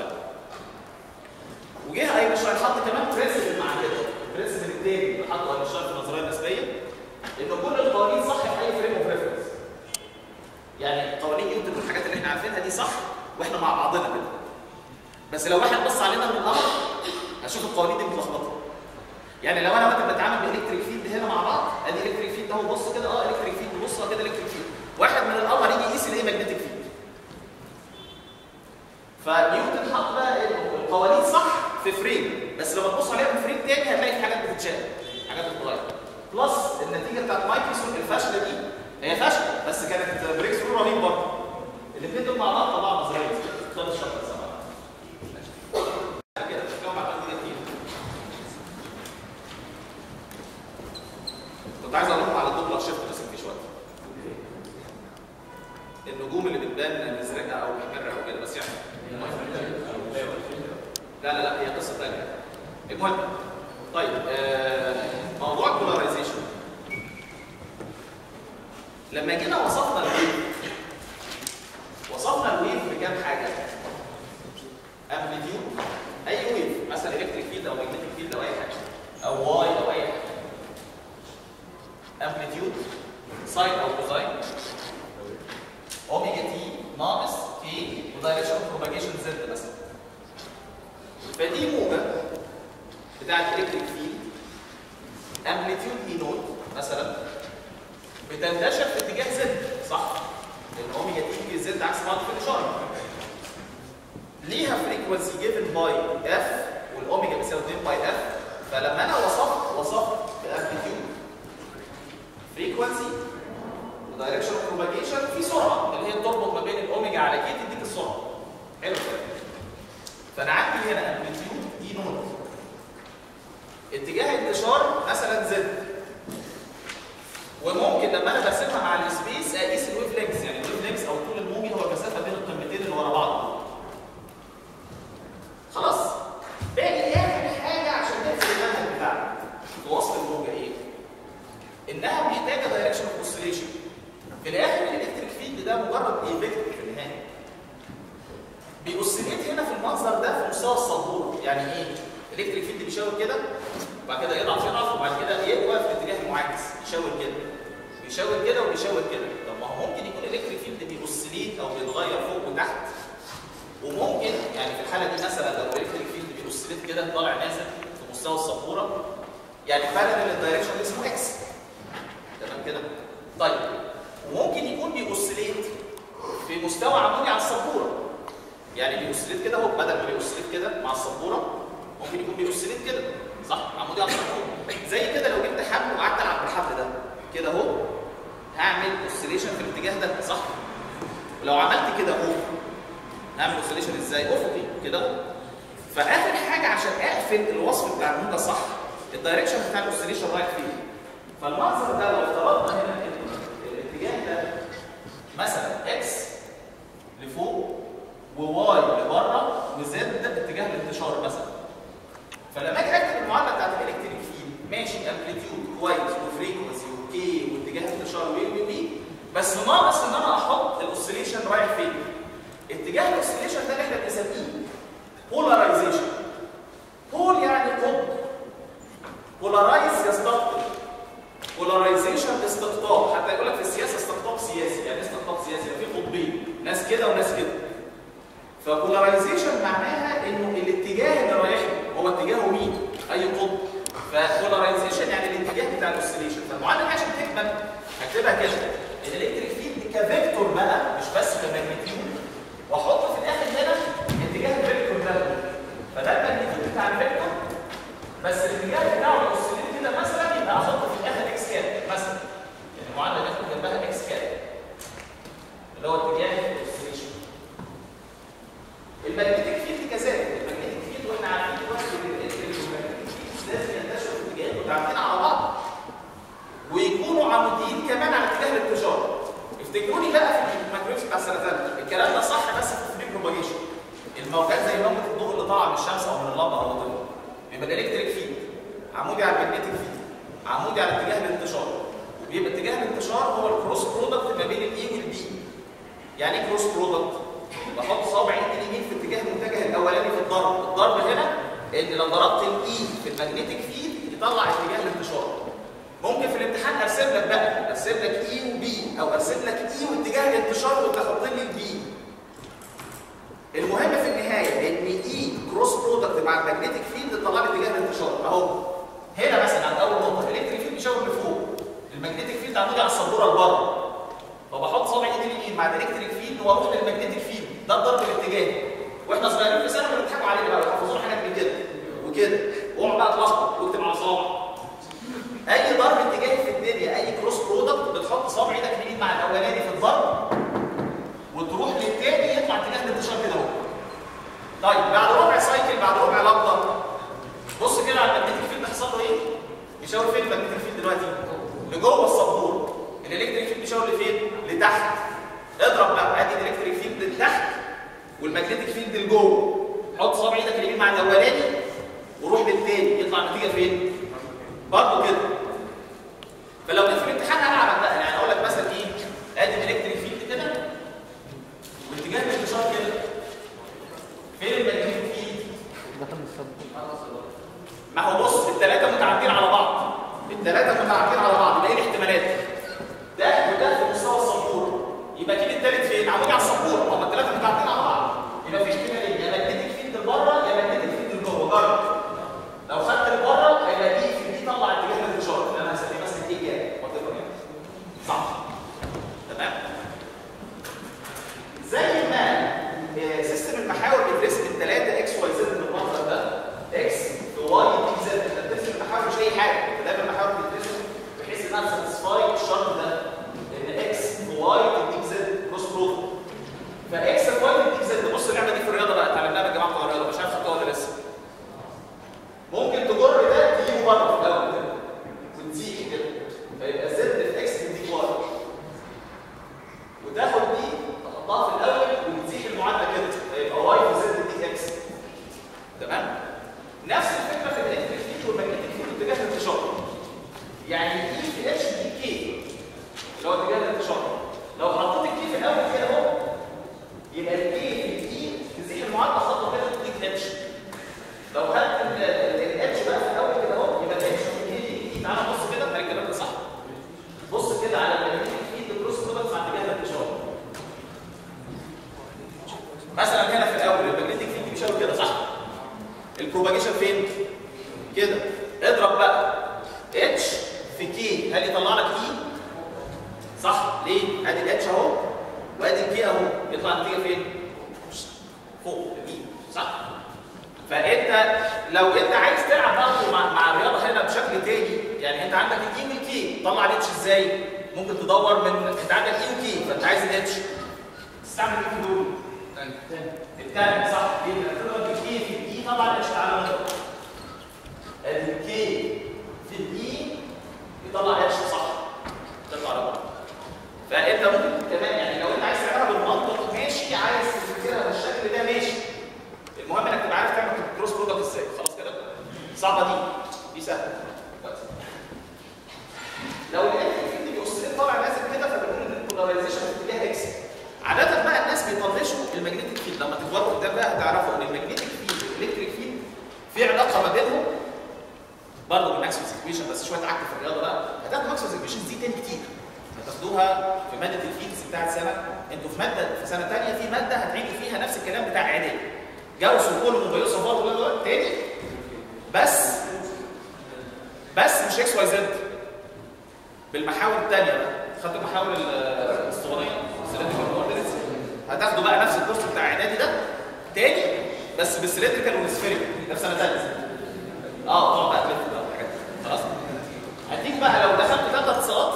وجه اينشتاين حط كمان برنسبل مع كده البرنسبل التاني اللي حطه اينشتاين في النظريه النسبيه ان كل القوانين صح في اي فريم اوف ريفرنس يعني قوانين نيوتن والحاجات اللي احنا عارفينها دي صح واحنا مع بعضنا كده بس لو واحد بص علينا من القمر هشوف القوانين دي متلخبطه يعني لو انا وانت بنتعامل بالكتريك فيلد هنا مع بعض ادي الكتريك فيلد اهو بص كده اه الكتريك فيلد بص اه كده الكتريك فيلد واحد من القمر يجي يقيس الايه ماجنتيك فيلد فنيوتن حط بقى القوانين صح في فريم بس لما تبص عليها من فريم تاني هتلاقي في حاجات بتتشال حاجات بتتغير بلس النتيجه بتاعت مايكروسون الفاشله دي هي فاشله بس كانت بريك ثرو رهيب برضه الاثنين دول مع بعض طلعوا نظريه خد الشطه سوا كده شكلهم بعد كده كتير كنت عايز اقول لكم على الدوبلر شيفت بس مفيش وقت النجوم اللي بتبان مزرقه او محمره او كده بس يعني لا لا لا هي قصه ثانيه المهم طيب آه موضوع البولاريزيشن لما جينا وصفنا الويف وصفنا الويف بكام حاجه امبليتيود اي ويف مثلا الكتريك فيلد او ماجنتيك فيلد او اي حاجه او واي او اي حاجه امبليتيود ساين او كوزاين اوميجا تي ناقص كي ودايركشن بروباجيشن زد مثلا فدي موجه بتاعت الكتريك فيلد امبليتيود اي نوت مثلا بتنتشر في اتجاه زد صح؟ لان اوميجا تي في زد عكس بعض في الاشاره ليها فريكونسي جيفن باي اف والاوميجا بيساوي 2 باي اف فلما انا وصفت وصفت بامبليتيود فريكونسي ودايركشن اوف بروباجيشن في سرعه اللي هي تربط ما بين الاوميجا على كي تديك السرعه حلو كده فانا عندي هنا امبليتيود دي نوت اتجاه انتشار مثلا زد وممكن لما انا برسمها مع السبيس اقيس الويف لينكس يعني الويف لينكس او طول الموجي هو المسافه بين القمتين اللي ورا بعض خلاص باقي اخر حاجه عشان نقفل المنهج بتاعنا في وصف الموجه ايه؟ انها محتاجه دايركشن اوف اوسيليشن في الاخر الالكتريك فيلد ده مجرد ايه فيكتور في النهايه بيوسيليت هنا في المنظر ده في مستوى السبوره يعني ايه؟ الالكتريك فيلد بيشاور كده وبعد كده يضعف يضعف وبعد كده يقف في اتجاه معاكس يشاور كده بيشاور كده وبيشاور كده طب ما هو ممكن يكون الالكتريك فيلد بيوسيليت او بيتغير فوق وتحت وممكن يعني في الحاله دي مثلا لو الالكتريك فيلد بيوسيليت كده طالع نازل في مستوى السبوره يعني بارلل الدايركشن اسمه اكس تمام كده طيب وممكن يكون بيوسيليت في مستوى عمودي على السبوره يعني بيوسيليت كده اهو بدل ما بيوسيليت كده مع السبوره ممكن يكون بيوسيليت كده صح عمودي على السبوره زي كده لو جبت حبل وقعدت العب بالحبل ده كده اهو هعمل اوسيليشن في الاتجاه ده صح ولو عملت كده اهو هعمل اوسيليشن ازاي افقي كده اهو فاخر حاجه عشان اقفل الوصف بتاع الموجه صح الدايركشن بتاع الاوسيليشن رايح فين فالمنظر ده لو افترضنا هنا كده الاتجاه ده مثلا اكس لفوق وواي لبره وزد اتجاه الانتشار مثلا فلما اجي اكتب المعادله بتاعت الالكتريك فيلد ماشي امبليتيود كويس وفريكونسي وكي واتجاه انتشار وي وي وي بس ناقص ان انا احط الاوسيليشن رايح فين اتجاه الاوسيليشن ده اللي احنا بنسميه بولاريزيشن بول يعني قطب بولارايز يستقطب بولارايزيشن استقطاب حتى يقول لك في السياسه استقطاب سياسي يعني استقطاب سياسي يعني في قطبين ناس كده وناس كده فبولارايزيشن معناها انه الاتجاه اللي رايح له هو اتجاهه مين اي قطب فبولارايزيشن يعني الاتجاه بتاع الاوسيليشن فالمعادله دي عشان تكمل هكتبها كده الالكتريك فيلد كفيكتور بقى مش بس كماجنتيود واحط في الاخر هنا اتجاه الفيكتور ده فده الماجنتيود بتاع الفيكتور بس الاتجاه بتاعه لو اوسيليت كده مثلا يبقى احط في الاخر اكس كاب مثلا يعني المعادله دي اخد جنبها اكس كاب اللي هو اتجاه الاوسيليشن الماجنتيك فيلد كذلك الماجنتيك فيلد واحنا عارفين دلوقتي ان الالكتريك والماجنتيك فيلد لازم ينتشروا في اتجاهات متعامدين على بعض ويكونوا عموديين كمان على اتجاه الانتشار افتكروني بقى في الماكرويفز بتاع السنه الثالثه الكلام ده صح بس في الفري بروباجيشن الموجات زي موجه الضوء اللي طالعه من الشمس او من اللمبه او الضوء يبقى الالكتريك فيلد عمودي على الماجنتيك فيلد عمودي على اتجاه الانتشار وبيبقى اتجاه الانتشار هو الكروس برودكت ما بين الاي والبي يعني ايه كروس برودكت بحط صابع ايدي اليمين في اتجاه المتجه الاولاني في الضرب الضرب هنا ان لو ضربت الاي في الماجنتيك فيلد يطلع اتجاه الانتشار ممكن في الامتحان ارسم لك بقى ارسم لك اي وبي او ارسم لك اي واتجاه الانتشار وتحط لي البي المهم في النهايه ان اي كروس برودكت مع الماجنتيك فيلد طلع لي اتجاه الانتشار اهو هنا مثلا عند اول نقطه الالكتريك فيلد بيشاور لفوق الماجنتيك فيلد عمودي على السبوره لبره فبحط صابع ايدي اليمين مع الالكتريك فيلد واروح للماجنتيك فيلد ده الضرب الاتجاهي واحنا صغيرين في ثانوي بيضحكوا علينا بقى بيحفظونا حاجات من كده وكده واقعد بقى اتلخبط واكتب على صابع اي ضرب اتجاهي في الدنيا اي كروس برودكت بتحط صابع ايدك اليمين مع الاولاني في الضرب وتروح للتاني يطلع اتجاه الانتشار كده اهو طيب بعد ربع سايكل بعد ربع لقطه بص كده على الماجنتيك فيلد حصل له ايه؟ بيشاور فين الماجنتيك فيلد دلوقتي؟ لجوه السبوره الالكتريك فيلد بيشاور لفين؟ لتحت اضرب بقى ادي الالكتريك فيلد لتحت والماجنتيك فيلد لجوه حط صابع ايدك اليمين مع الاولاني وروح للتاني يطلع النتيجه فين؟ برضه كده فلو جيت في الامتحان هلعبك بقى يعني اقول لك مثلا ايه ثلاثه متعاملين على بعض يبقى ايه الاحتمالات ده وده في مستوى السبوره يبقى اكيد الثالث فين عمودي على السبوره هما الثلاثه متعاملين على بعض يبقى في احتمالين يا ماجنتيك فيلد لبره يا ماجنتيك فيلد لجوه جرب لو خدت لبره هيبقى دي في دي طلع اتجاه الانتشار اللي انا هسميه مثلا ايه جاب صح تمام زي ما آه، سيستم المحاور بيترسم من 3 اكس واي زد بالمنظر ده اكس في واي دي زد انت بترسم المحاور مش اي حاجه انت دايما المحاور بتترسم بحيث انها تساتسفاي الشرط ده ان اكس في واي تديك زد كروس برودكت فاكس في واي تديك زد بص اللعبه دي في الرياضه بقى اتعلمناها يا جماعه بتوع الرياضه مش عارف خدتوها ولا لسه ممكن تجر ده تجيبه بره في الاول كده وتزيح كده فيبقى زد في اكس تديك واي وتاخد دي تحطها في الاول وتزيح المعادله كده فيبقى واي في زد دي اكس تمام نفس الفكره في الالكتريك فيلد والماجنتيك فيلد اتجاه الانتشار يعني اي في اتش دي كي اللي هو اتجاه الانتشار لو حطيت الكي في الاول كده اهو يبقى الكي في الاي تزيح المعادله خطوه كده تديك اتش لو خدت الاتش بقى في الاول كده اهو يبقى الاتش في الاي تعالى بص كده هتلاقي الكلام ده صح بص كده على الماجنتيك فيلد كروس برودكت مع اتجاه الانتشار مثلا كده في الاول الماجنتيك فيلد بيشاور كده صح البروباجيشن فين كده اضرب بقى اتش في كي هل يطلع لك اي صح ليه ادي الاتش اهو وادي الكي اهو يطلع النتيجه فين فوق الاي صح فانت لو انت عايز تلعب برضه مع, مع الرياضه هنا بشكل تاني يعني انت عندك الاي والكي طلع الاتش ازاي ممكن تدور من انت عندك اي وكي فانت عايز الاتش تستعمل ايه في دول الثاني صح يبقى تضرب الكي في الاي طبعا الاتش تعالى نضرب الكي في الاي يطلع اتش صح تطلع لبره فانت ممكن كمان يعني لو انت عايز تعملها بالمنطق ماشي عايز تفكرها بالشكل ده ماشي المهم انك تبقى عارف تعمل كروس برودكت ازاي خلاص كده صعبه دي دي سهله كويس. لو الالكتريك فيلد بيوصل طالع نازل كده فبنقول ان البولاريزيشن في اتجاه اكس عادة بقى الناس بيطنشوا الماجنتيك فيلد لما تكبروا قدام بقى هتعرفوا ان الماجنتيك فيلد والالكتريك فيلد في علاقه ما بينهم برضه بالماكسويلز ايكويشن بس شويه عك في الرياضه بقى هتاخدوا ماكسويلز ايكويشن دي تاني كتير هتاخدوها في ماده الفيزيكس بتاعت سنه انتوا في ماده في سنه ثانيه في ماده هتعيدوا فيها نفس الكلام بتاع اعدادي جاوس وكولوم وبيوس وفاضل تاني بس بس مش اكس واي زد بالمحاور الثانيه بقى خدتوا المحاور الاسطوانيه السيلندريكال كوردينيتس هتاخدوا بقى نفس الكورس بتاع اعدادي ده تاني بس بالسيلندريكال والسفيريكال ده في سنه ثالثه اه طبعا بقى تلف بقى الحاجات دي. خلاص هديك بقى لو دخلت ثلاث اتصالات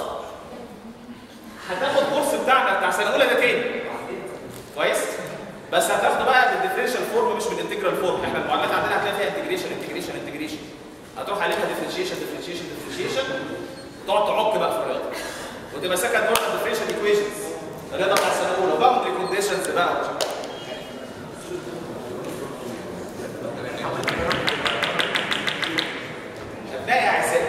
هتاخد كورس بتاعنا بتاع سنه اولى ده تاني كويس بس هتاخده بقى بالديفرنشال فورم مش بالانتجرال فورم احنا المعادلات عندنا هتلاقي فيها انتجريشن انتجريشن انتجريشن هتروح عليها ديفرنشيشن ديفرنشيشن ديفرنشيشن تقعد تعك بقى في الرياضه وتبقى سكند اوردر ديفرنشال ايكويشنز الرياضه بتاع السنه الاولى باوندري كونديشنز بقى ومش عارف. هتلاقي اعزائي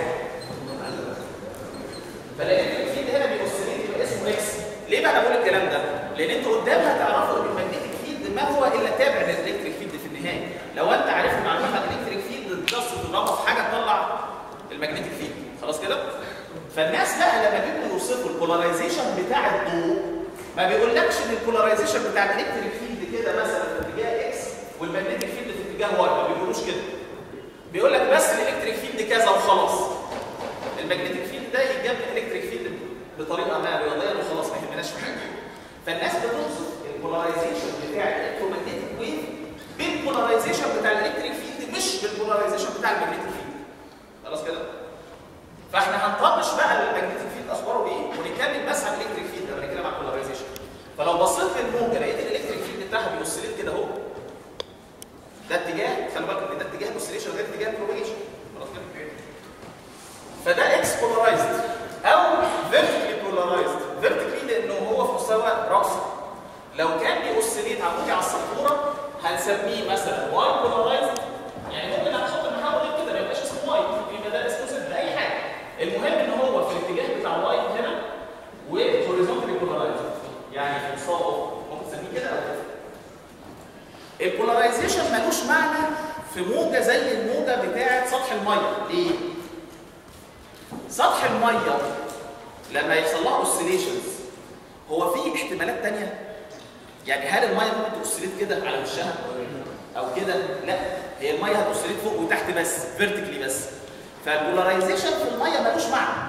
فالالكتريك فيلد هنا بيوصلين يبقى اسمه اكس ليه بقى انا بقول الكلام ده؟ لان انتوا قدام هتعرفوا ان الماجنتيك فيلد ما هو الا تابع للالكتريك فيلد في النهايه لو انت عارف المعلومه عن الالكتريك فيلد جاست تضربها في حاجه تطلع الماجنتيك فيلد خلاص كده؟ فالناس بقى لما بيجوا يوصفوا البولاريزيشن بتاع الضوء ما بيقولكش ان البولاريزيشن بتاع الالكتريك فيلد كده مثلا في اتجاه اكس والماجنتيك فيلد في اتجاه واي ما بيقولوش كده بيقول لك بس الالكتريك فيلد كذا وخلاص الماجنتيك فيلد ده يتجاب من الالكتريك فيلد بطريقه ما رياضيه وخلاص ما يهمناش في حاجه فالناس بتوصف البولاريزيشن بتاع الالكترومagnetic ويف بالبولاريزيشن بتاع الالكتريك فيلد مش بالبولاريزيشن بتاع الماجنتيك فيلد خلاص كده فاحنا هنطبش بقى الماجنتيك فيلد اخباره ايه ونتكلم بس عن الالكتريك فيلد لما نتكلم عن البولاريزيشن فلو بصيت للموجه لقيت الالكتريك فيلد بتاعها بيوصلت كده اهو ده اتجاه خلي بالك ان ده اتجاه الاوسيليشن غير اتجاه البروباجيشن خلاص كده فده اكس بولارايزد او فيرتيكلي بولارايزد فيرتيكلي لانه هو في مستوى راسي لو كان بيوسيليت عمودي على السبوره هنسميه مثلا واي بولارايزد يعني ممكن هنحط المحاور دي كده ما يبقاش اسمه واي يبقى ده اسمه زد اي حاجه المهم ان هو في الاتجاه بتاع واي هنا وهوريزونتالي بولارايزد يعني في مستوى افقي ممكن تسميه كده او كده البولاريزيشن ملوش معنى في موجه زي الموجه بتاعه سطح الميه ليه سطح الميه لما يحصل لها اوسيليشنز هو في احتمالات تانية يعني هل الميه ممكن توسيليت كده على وشها او كده لا هي الميه هتوسيليت فوق وتحت بس فيرتيكلي بس فالبولاريزيشن في الميه ملوش معنى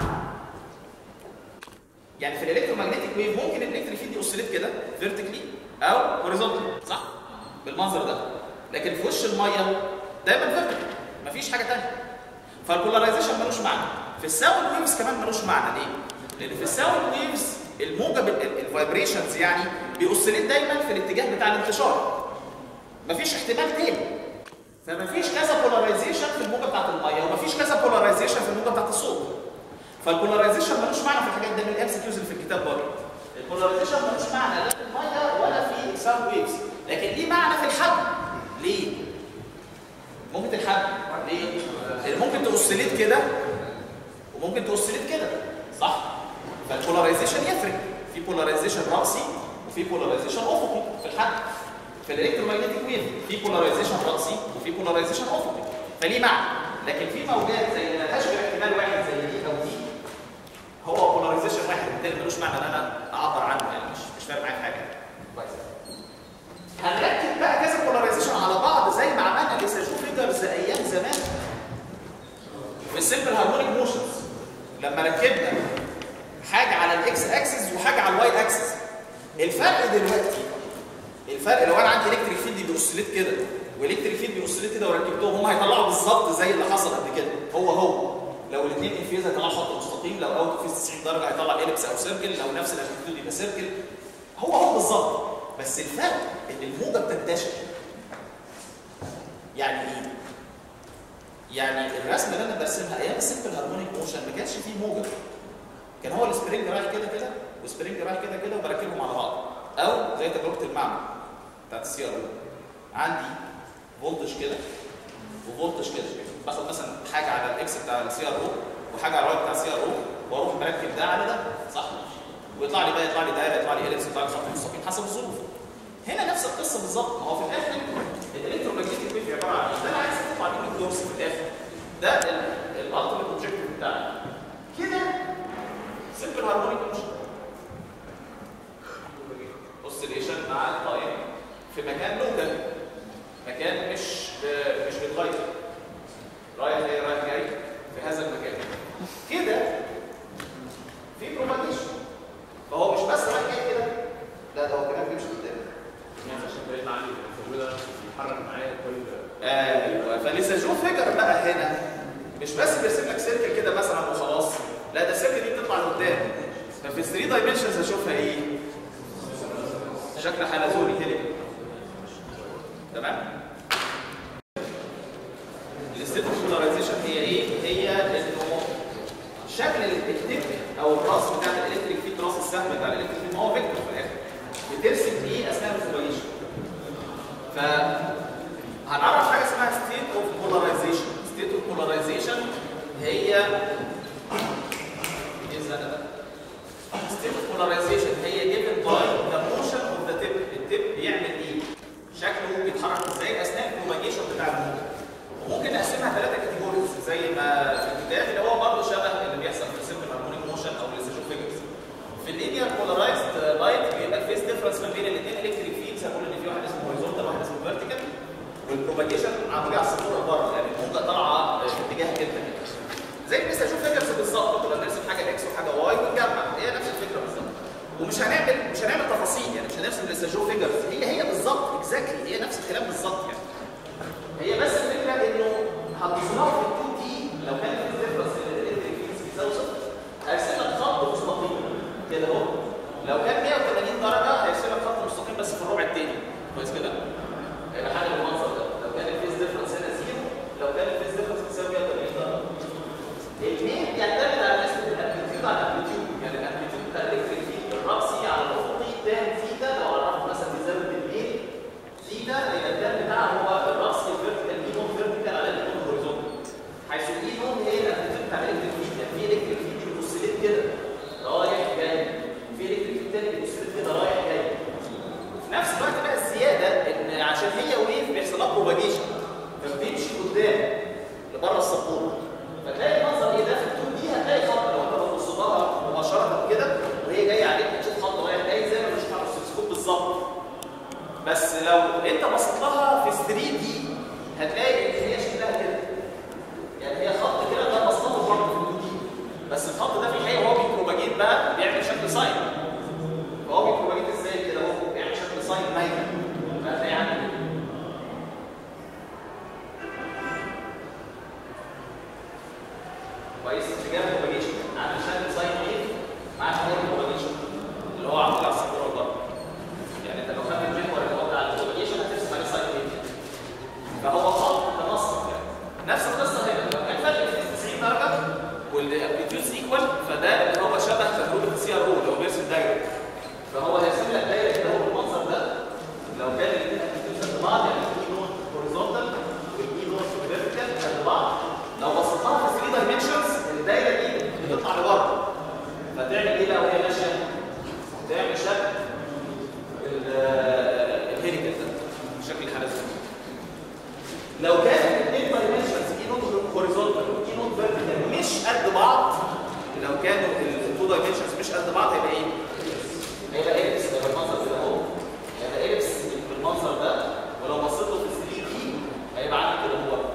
يعني في الالكترومagnetic ويف ممكن الالكتريك فيلد يوسيليت كده فيرتيكلي او هوريزونتالي صح بالمنظر ده لكن في وش الميه دايما فيرتيكلي مفيش حاجه ثانيه فالبولاريزيشن ملوش معنى في الساوند ويفز كمان ملوش معنى ليه لان في الساوند ويفز الموجب الفايبريشنز يعني بيوسيليت دايما في الاتجاه بتاع الانتشار مفيش احتمال تاني فمفيش كذا بولاريزيشن في الموجه بتاعت الميه ومفيش كذا بولاريزيشن في الموجه بتاعت الصوت فالبولاريزيشن ملوش معنى في الحاجات ده من الام سي كيوز اللي في الكتاب برضه البولاريزيشن ملوش معنى لا في الميه ولا في ساوند ويفز لكن ليه معنى في الحجم ليه ممكن الحجم ليه لان ممكن توصليت كده وممكن توصليت كده صح فالبولاريزيشن يفرق في بولاريزيشن راسي وفي بولاريزيشن افقي في الحجم في الالكترومagnetic ويف في بولاريزيشن راسي وفي بولاريزيشن افقي فليه معنى لكن في موجات زي اللي ملهاش غير احتمال واحد زي دي او دي هو بولاريزيشن واحد بالتالي ملوش معنى ان انا اعبر عنه يعني مش مش فارق معايا في حاجه كويس هنركب بقى كذا بولاريزيشن على بعض زي ما عملنا لسه شوف فيجرز ايام زمان في السمبل هارمونيك موشنز لما ركبنا حاجه على الاكس اكسس وحاجه على الواي اكسس الفرق دلوقتي الفرق لو انا عندي الكتريك فيلد بيوصلت كده والكتريك فيلد بيوصلت كده وركبتهم هم هيطلعوا بالظبط زي اللي حصل قبل كده هو هو لو الاثنين انفيز هيطلعوا خط مستقيم لو اوت فيز 90 درجه هيطلع اليبس او سيركل لو نفس الامبليتيود يبقى سيركل هو هو بالظبط بس الفرق ان الموجه بتنتشر يعني ايه؟ يعني الرسمه اللي انا برسمها ايام السمبل هارمونيك موشن ما كانش فيه موجه كان هو السبرينج رايح كده كده والسبرينج رايح كده كده وبركبهم على بعض او زي تجربه المعمل بتاعت السي ار عندي فولتج كده وفولتج كده باخد مثلا حاجه على الاكس بتاع السي ار او وحاجه على الواي بتاع السي ار او واروح مركب ده على ده صح ويطلع لي بقى يطلع لي دايره يطلع لي اليبس يطلع لي خط مستقيم حسب الظروف هنا نفس القصه بالظبط ما هو في الاخر الالكترومagnetic ويف عباره عن ده انا عايز اطلع منه الدورس في الاخر ده الالتيميت اوبجيكتيف بتاعي كده سمبل هارمونيك موشن اوسيليشن مع التايم في مكان لوكال مكان مش ب- مش بيتغير رايح جاي رايح جاي في هذا المكان كده في بروباجيشن فهو مش بس رايح جاي كده لا ده هو كمان بيمشي قدام يعني عشان بعيد عني الفورمولا بيتحرك معايا كل ايوه فلسه جو فيجر بقى هنا مش بس بيرسم لك سيركل كده مثلا وخلاص لا ده السيركل دي بتطلع لقدام ففي 3 دايمنشنز هشوفها ايه؟ شكل حلزوني كده تمام؟ الستيت بولاريزيشن هي ايه؟ هي انه شكل التك او الراس بتاع الالكتريك فيلد راس السهم بتاع الالكتريك فيلد ما هو فيكتور في الاخر بترسم ايه اثناء الفولاريزيشن ف هنعرف حاجه اسمها state of polarization state of polarization هي ايه الزنقه ده state of polarization هي given by the motion of the tip التip بيعمل ايه شكله بيتحرك ازاي اثناء البروباجيشن بتاع الموجه وممكن نقسمها ثلاثه كاتيجوريز زي ما في الكتاب اللي هو برضه شبه اللي بيحصل في السيمبل هارمونيك موشن او الريزيشن فيجرز في اللينير بولارايزد لايت بيبقى الفيس ديفرنس ما بين الاثنين الكتريك فيلدز هنقول ان في واحد اسمه هوريزونتال وواحد اسمه فيرتيكال والبروباجيشن عموديه على السطور بره يعني الموجه طالعه في اتجاهك انت كده زي ما لسه اشوف فيجرز بالظبط كنا بنرسم حاجه اكس وحاجه واي ونجمع هي نفس الفكره بالظبط ومش هنعمل مش هنعمل تفاصيل يعني مش هنرسم لسه شو فيجرز هي هي بالظبط اكزاكتلي هي نفس الكلام بالظبط يعني هي بس الفكره انه هتظهر في 2 دي لو كان في ديفرنس الالكتريك فيلدز بتساوي صفر هيرسم لك خط مستقيم كده اهو لو كان 180 درجه هيرسم لك خط مستقيم بس في الربع الثاني كويس كده هيبقى حاجه بالمنظر ده لو كان الفيز ديفرنس هنا زيرو لو كان الفيز ديفرنس بتساوي 180 درجه المين بيعتمد على نسبه الامبليتيود على الامبليتيود يعني الامبليتيود بتاع الالكتريك فيلد الرأسي على الافقي تان ثيتا لو عرفنا مثلا بيزود المين ثيتا هيبقى التان بتاعها هو الرأسي الفيرتيكال مين هتلاقي ان هي شكلها كده يعني هي خط كده ده مصطلح برضه في الدي بس الخط ده في الحقيقه هو بيبروباجيت بقى بيعمل شكل ساين فهو بيبروباجيت ازاي كده هو بيعمل شكل ساين مايل فهتلاقي عندي كده كويس اتجاه البروباجيشن عامل شكل ساين ويف مع اتجاه البروباجيشن اللي هو عامل على السنتر والضرب يعني انت لو خدت المحور اللي هو بتاع البروباجيشن هترسم عليه ساين ويف فهو خط تنصف يعني نفس القصه هنا لو كان فرق في 90 درجه والامبليتيودز ايكوال فده اللي هو شبه تجربه السي ار او اللي هو بيرسم دايره فهو هيرسم لك دايره كده هو بالمنظر ده لو كان الاثنين امبليتيودز قد بعض يعني الاي نوت هوريزونتال والاي نوت فيرتيكال قد بعض لو بسطتها في 3 دايمنشنز الدايره دي بتطلع لبره فتعمل ايه بقى وهي ماشيه؟ تعمل شكل الهيليكال ده شكل الحلزون لو كان الاثنين دايمنشنز اي نوت هوريزونتال واي نوت فيرتيكال مش قد بعض لو كانوا التو دايمنشنز مش قد بعض هيبقى ايه؟ هيبقى اليبس هيبقى المنظر كده اهو هيبقى اليبس بالمنظر ده ولو بصيت له في 3 دي هيبقى عامل كده هو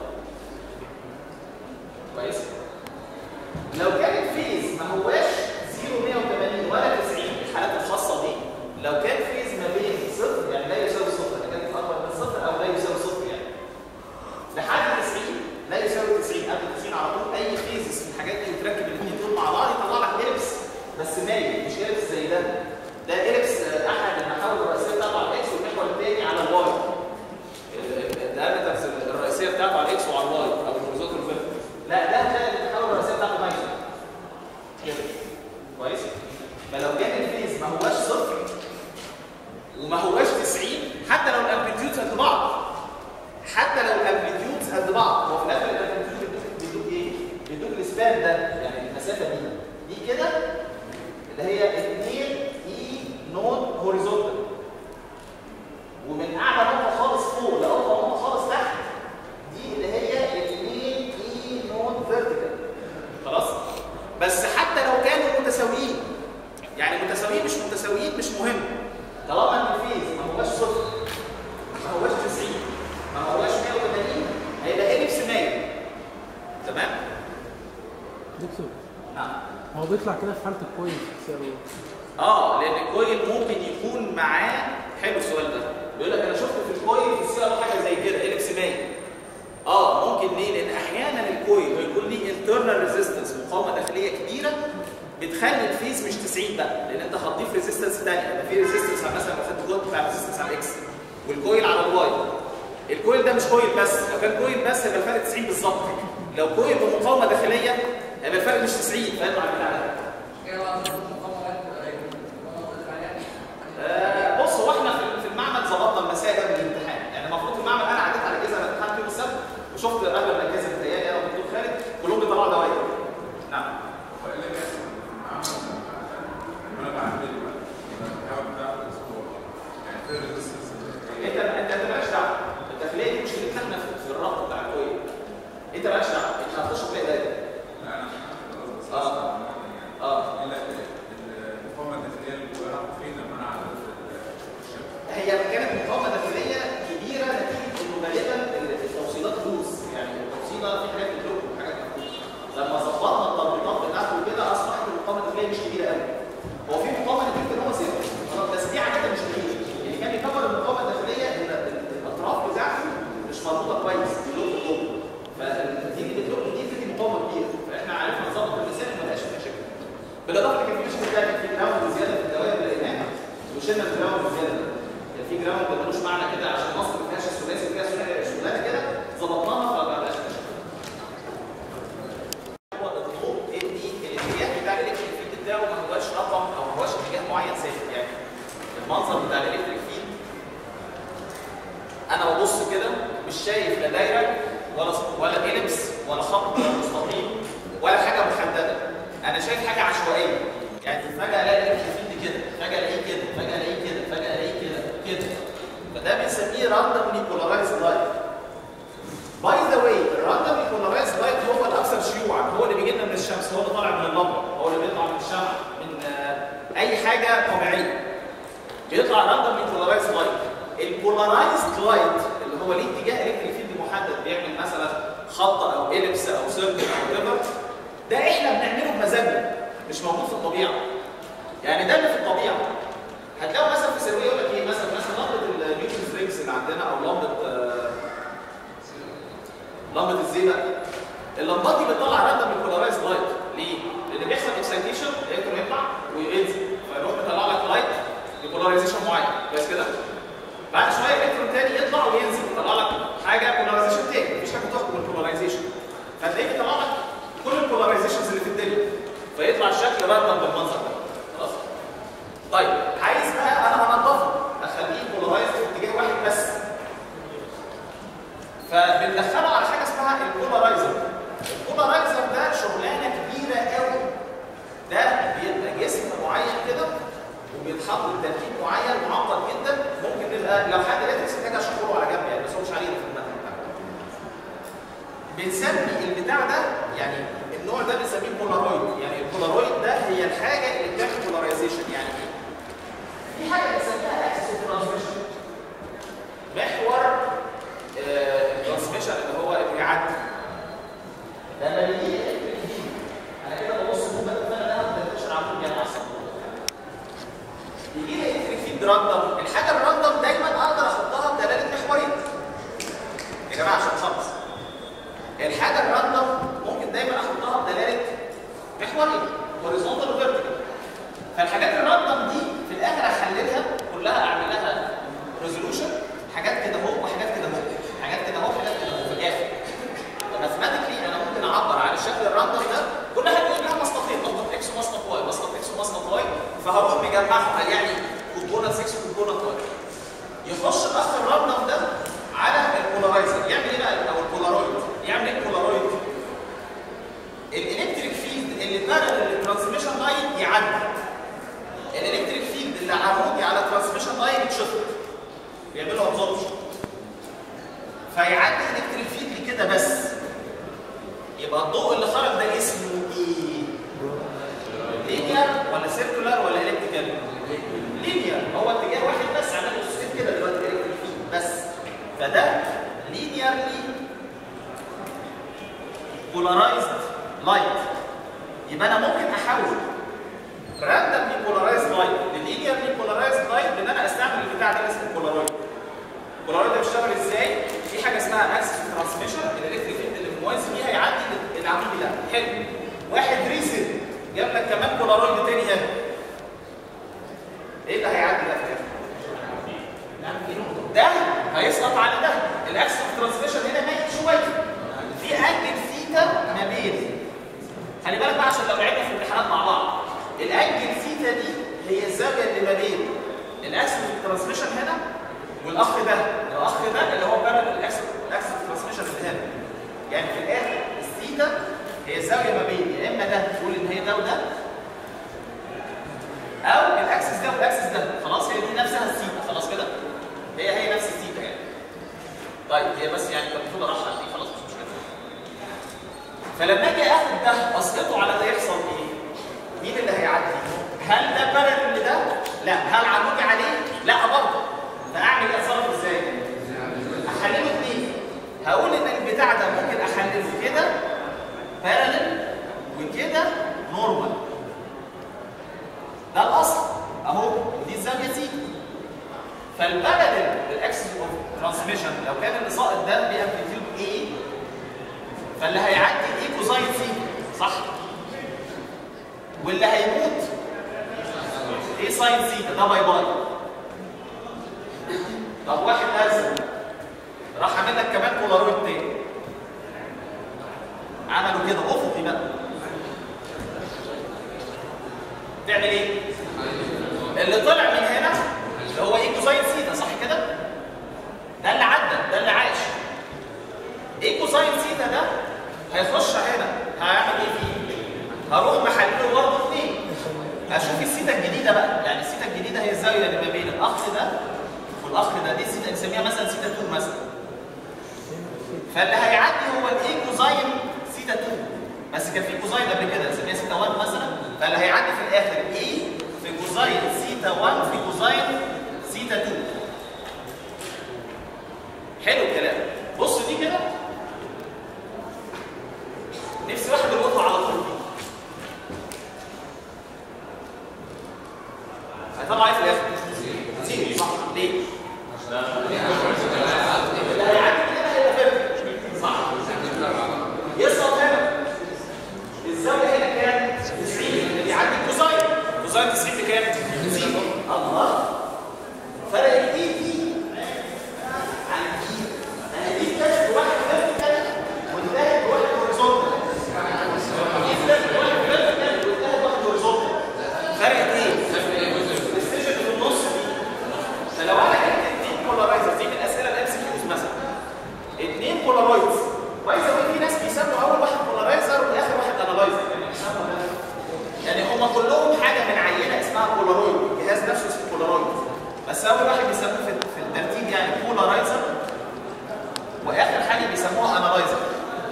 كويس؟ لو كان الفيز ما هواش 0 180 ولا 90 الحالات الخاصه دي لو كان فيز ما بين صفر يعني لا يساوي صفر اذا كانت اكبر من صفر او لا يساوي صفر يعني لحد 90 لا يساوي 90 قبل 90 على طول اي فيزز في الحاجات دي وتركب الاثنين دول مع بعض يطلع لك اليبس بس مايل مش اليبس زي ده ده اليبس احد المحاور الرئيسيه بتاعته على الاكس والمحور الثاني على الواي الدايمترز الرئيسيه بتاعته على الاكس وعلى الواي او الهوريزونتال فيرتيكال لا ده ده المحاور الرئيسيه بتاعته مايل كده كويس فلو كان الفيز ما هواش صفر وما هواش 90 حتى لو الامبليتيودز قد بعض حتى لو الامبليتيودز قد بعض هو في الاخر الامبليتيود بيدوك بيدوك ايه؟ بيدوك السبان ده يعني المسافه دي دي كده اللي هي 2 اي نوت هوريزونتال ومن اعلى نقطه خالص فوق لاوطى نقطه خالص تحت دي اللي هي 2 اي نوت فيرتيكال خلاص بس حتى لو كانوا متساويين يعني متساويين مش متساويين مش مهم طالما ان الفيز ما هواش صفر ما هواش 90 ما هواش 180 هيبقى اليبس مايل تمام؟ دكتور نعم هو بيطلع كده في حاله الكويس بسبب اه لان الكويل ممكن يكون معاه حلو السؤال ده بيقول لك انا شفت في الكويل في السي ار حاجه زي كده اليبس مايل اه ممكن ليه؟ لان احيانا الكويل بيكون ليه انترنال ريزيستنس مقاومه داخليه كبيره بتخلي الفيز مش 90 بقى لان انت هتضيف ريزيستنس ثانيه يبقى في ريزيستنس مثلا لو خدت جهد بتاع ريزيستنس على الاكس والكويل على الواي الكويل ده مش كويل بس لو كان كويل بس هيبقى الفرق 90 بالظبط لو كويل بمقاومه داخليه هيبقى الفرق مش 90 فيطلع البتاع ده آه، بص هو احنا في- في المعمل ظبطنا المسائل ده من الامتحان يعني المفروض في المعمل انا عديت على اجهزه انا امتحنت يوم السبت وشفت اغلب الاجهزه بتهيألي انا والدكتور خالد كلهم بيطلعوا دوائر نعم انت انت انت مالكش دعوه الداخليه دي مشكلتنا احنا في- في الربط بتاع الكويل انت مالكش دعوه انت هتخش تلاقي دايره اه اه هي كانت مقاومه داخليه كبيره نتيجه انه غالبا التوصيلات لوز يعني التوصيله في حاجات بتلوك وحاجات مفتوحه لما ظبطنا التربيطات بتاعته وكده اصبحت المقاومه الداخليه مش كبيره قوي هو في مقاومه نتيجه ان هو زيرو خلاص بس دي عاده مش كبيره اللي كان يكبر المقاومه الداخليه ان ال- الاطراف بتاعته مش مربوطه كويس بلوك جوه فدي اللي بتلوك دي بتدي مقاومه كبيره فاحنا عرفنا نظبط المثال وما بقاش في مشاكل بالاضافه لكن في مشكله ثانيه في جراوند زياده في الدوائر اللي لقيناها وشلنا الجراوند زياده ده كان في جراوند ملوش معنى كده عشان مصر ما فيهاش الثلاثي وفيها ثنائي شغلانه كده ظبطناها فما بقاش مشاكل هو الضوء ان الاتجاه بتاع الالكتريك فيلد بتاعه ما هواش رقم او ما هواش اتجاه معين ثابت يعني المنظر بتاع الالكتريك فيلد انا ببص كده مش شايف لا دايره ولا ولا اليبس ولا خط ولا مستطيل ولا حاجه محدده انا شايف حاجه عشوائيه يعني فجاه الاقي الالكتريك فيلد كده فجاه الاقيه كده فجاه الاقيه كده فجاه الاقيه كده كده فده بنسميه راندوملي بولارايزد لايت باي ذا واي الراندوملي بولارايزد لايت هو الاكثر شيوعا هو اللي بيجي لنا من الشمس هو اللي طالع من اللمبه هو اللي بيطلع من الشمع من آه، اي حاجه طبيعيه بيطلع راندوملي بولارايزد لايت البولارايزد لايت اللي هو ليه اتجاه الكتريك فيلد محدد يعمل مثلا خط او اليبس او سيركل او ريفر ده احنا بنعمله بمزاجنا مش موجود في الطبيعه يعني ده اللي في الطبيعه هتلاقوا مثلا في ثانويه يقول لك ايه مثلا مثلا لمبه النيوتن رينجز اللي عندنا او لمبه آه، لمبه الزينه اللمبات دي بتطلع راندم البولارايز لايت ليه؟ لان بيحصل اكسايتيشن الالكترون يطلع وينزل فيروح مطلع لك لايت ببولاريزيشن معين بس كده بعد شويه الالكترون تاني يطلع وينزل يطلع لك حاجه بولاريزيشن تاني مفيش حاجه تحكم البولاريزيشن فتلاقيه بيطلع لك كل البولاريزيشنز اللي في الدنيا فيطلع الشكل راندم بالمنظر ده خلاص طيب عايز بقى انا انضفه اخليه بولارايز في اتجاه واحد بس فبندخله على حاجه اسمها البولارايزر البولارايزر ده شغلانه كبيره قوي ده بيبقى جسم معين كده وبيتحط بترتيب معين معقد جدا ممكن نبقى لو حد لاتكس محتاج اشرحه له على جنب يعني بس هو مش علينا في المنهج بتاعنا بنسمي البتاع ده يعني النوع ده بنسميه بولارويد يعني البولارويد ده هي الحاجه اللي بتعمل بولاريزيشن يعني ايه؟ في حاجه بنسميها اكسس ترانسميشن محور الترانسميشن اللي هو اللي بيعدي لما بيجي انا كده ببص فوق بقى فانا ده بنتشر عمود يعني اصلا يجي لي الكتريك فيلد راندم الحاجه الراندم دايما اقدر احطها بدلاله محورين يا جماعه عشان نخلص الحاجه الراندم ممكن دايما احطها بدلاله محورين هوريزونتال وفيرتيكال فالحاجات الراندم دي في الاخر احللها كلها اعمل لها ريزولوشن حاجات كده اهو وحاجات كده اهو حاجات كده اهو وحاجات كده اهو في الاخر ماثيماتيكلي انا ممكن اعبر عن الشكل الراندم ده كل حاجه بيقول لها مسقطين مسقط اكس ومسقط واي مسقط اكس ومسقط واي فهروح مجمعهم قال يعني كومبوننت 6 وكومبوننت واي يخش الاخ الراندم ده على البولارايزر يعمل ايه بقى او البولارويد يعمل ايه البولارويد الالكتريك فيلد اللي بارل للترانسميشن لاين يعدي الالكتريك فيلد اللي عمودي على الترانسميشن لاين يتشفط بيعملوا ابزوربشن فيعدي الكتريك فيلد كده بس يبقى الضوء اللي خرج ده اسمه ايه؟ لينير ولا سيركولار ولا الكتريكال؟ لينير هو اتجاه واحد بس عمال يصير كده دلوقتي الكتريك فيلد بس فده لينيرلي بولارايزد لايت يبقى انا ممكن احول راندملي بولارايزد لايت للينيرلي بولارايزد لايت بان انا استعمل البتاع ده اللي اسمه بولارويد البولارويد ده بيشتغل ازاي؟ في حاجه اسمها اكسس ترانسميشن الالكتريك فيلد اللي موازي بيها يعدي العمود ده حلو واحد ريسل جاب لك كمان بولارويد تاني هنا ايه اللي هيعدي ده في الاخر؟ ده هيسقط على ده الاكسس ترانسميشن هنا مايل شويه في انجل ثيتا ما بين خلي بالك بقى عشان لو لعبنا في الامتحانات مع بعض الانجل ثيتا دي هي الزاويه اللي ما بين الاكسس ترانسميشن هنا والاخ ده الاخ ده اللي هو بارل الاكسس الاكسس ترانسميشن اللي هنا يعني في الاخر الثيتا هي الزاويه ما بين يا اما ده تقول ان هي ده وده او الاكسس ده والاكسس ده خلاص هي دي نفسها الثيتا خلاص كده هي هي نفس الثيتا يعني طيب هي بس يعني كانت المفروض ارشح دي خلاص مش مشكله فلما اجي اخد ده اسقطه على ده يحصل ايه؟ مين اللي هيعدي؟ هل ده بارل لده؟ لا هل عمودي عليه؟ لا برضه فاعمل ايه اتصرف ازاي؟ احلله اثنين هقول ان البتاع ده ممكن احلله كده بارل وكده نورمال ده الاصل اهو دي الزاويه سي فالبارل بالاكسس اوف ترانسميشن لو كان اللي ساقط ده بامبليتيود ايه فاللي هيعدي ايه كوزاين سي صح واللي هيموت ايه ساين سيتا ده باي باي طب واحد ازرق راح عامل لك كمان بولارويد تاني عملوا كده افقي بقى تعمل ايه؟ اللي طلع من هنا اللي هو ايه كوساين سيتا صح كده؟ ده اللي عدى ده اللي عاش ايه كوساين سيتا ده؟ هيخش هنا هيعمل ايه فيه؟ هروح محلله برضه اثنين اشوف السيتا الجديده بقى يعني السيتا الجديده هي الزاويه اللي ما بين الاخ ده والاخ ده دي السيتا نسميها مثلا سيتا 2 مثلا فاللي هيعدي هو الايه كوزاين سيتا 2 بس كان في كوزاين قبل كده نسميها سيتا 1 مثلا فاللي هيعدي في الاخر ايه في كوزاين سيتا 1 في كوزاين سيتا 2 حلو الكلام بص دي كده هيطلع ايه في الاخر؟ زيرو صح ليه؟ اللي هيعدي من هنا هيبقى فيرتيكال صح يسقط هنا الزاويه هنا كام؟ 90 اللي بيعدي كوزاين كوزاين 90 بكام؟ 90 الله فرق كتير دي عن دي انا دي كانت بواحد فيرتيكال وانتهت بواحد هوريزونتال دي كانت بواحد فيرتيكال وانتهت بواحد هوريزونتال فرق ايه؟ الستيشن اللي في النص دي فلو انا جبت اتنين بولارايزر دي من الاسئله الام سي كيوز مثلا اتنين بولارويدز باي ذا في ناس بيسموا اول واحد بولارايزر واخر واحد انالايزر يعني بيسموا ده يعني هم كلهم حاجه من عينه اسمها بولارويد جهاز نفسه اسمه بولارويد بس اول واحد بيسموه في في الترتيب يعني بولارايزر واخر حاجه بيسموها انالايزر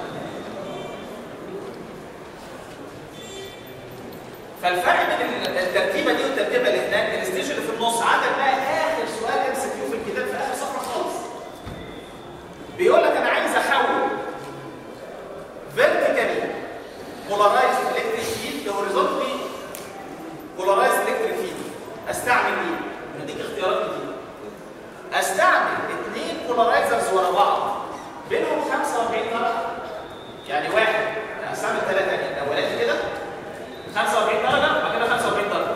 فالفرق بين الترتيبه دي والترتيبه اللي هناك الستيج اللي في النص عندك بقى اخر سؤال ام سي كيو في الكتاب في اخر صفحه خالص بيقول لك انا عايز احول فيرتيكالي بولارايزد الكتريك فيلد لهوريزونتالي بولارايزد الكتريك فيلد استعمل ايه؟ نديك اختيارات كتير استعمل اثنين بولارايزرز ورا بعض بينهم 45 درجه يعني واحد استعمل ثلاثه يعني الاولاني كده 45 درجه بعد كده 45 درجه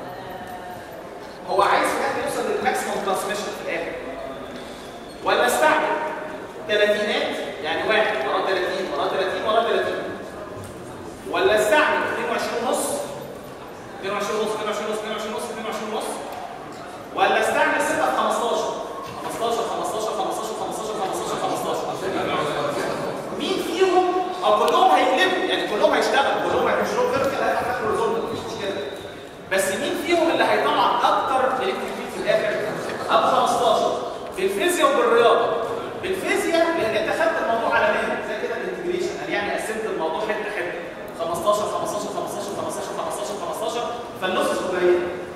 هو عايز في الاخر يوصل للماكسيموم ترانسميشن في الاخر ولا استعمل ثلاثينات يعني واحد وراه 30 وراه 30 وراه 30 ولا استعمل 22 ونص 22 ونص 22 ونص 22 ونص 22 ونص ولا استعمل 6 في 15 15 15 15 15 15 15 مين فيهم او كلهم هيقلبوا يعني كلهم هيشتغلوا كلهم هيشتغلوا فيرتيكال هيبقى فاكر هوريزونتال مفيش مشكله بس مين فيهم اللي هيطلع اكتر الكتريك فيلد في الاخر ابو 15 في الفيزياء وبالرياضه بالفيزياء لان انت خدت الموضوع على مهلك زي كده الانتجريشن قال يعني قسمت الموضوع حته حته 15 15 15 15 15 15 فالنص قليل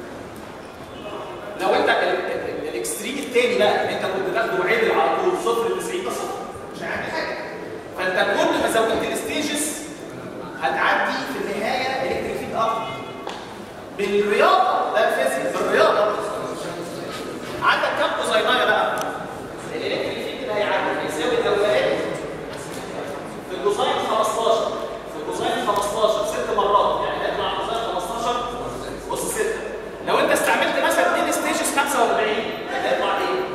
لو انت ال- ال- ال- الاكستريم الثاني بقى انت كنت تاخده عدل على طول صفر ل 90 ده صفر مش هيعمل حاجه فانت كل ما زودت الستيجز هتعدي في النهايه الكتريك فيلد اكتر بالرياضه ده الفيزياء بالرياضه عندك كام كوزاينايه بقى الالكتريك فيلد اللي هيعدي هيساوي الاولاني في الكوزاين 15 في الكوزاين 15 ست مرات يعني هيطلع كوزاين 15 بص 6 لو انت استعملت مثلا 2 ستيجز 45 هيطلع ايه؟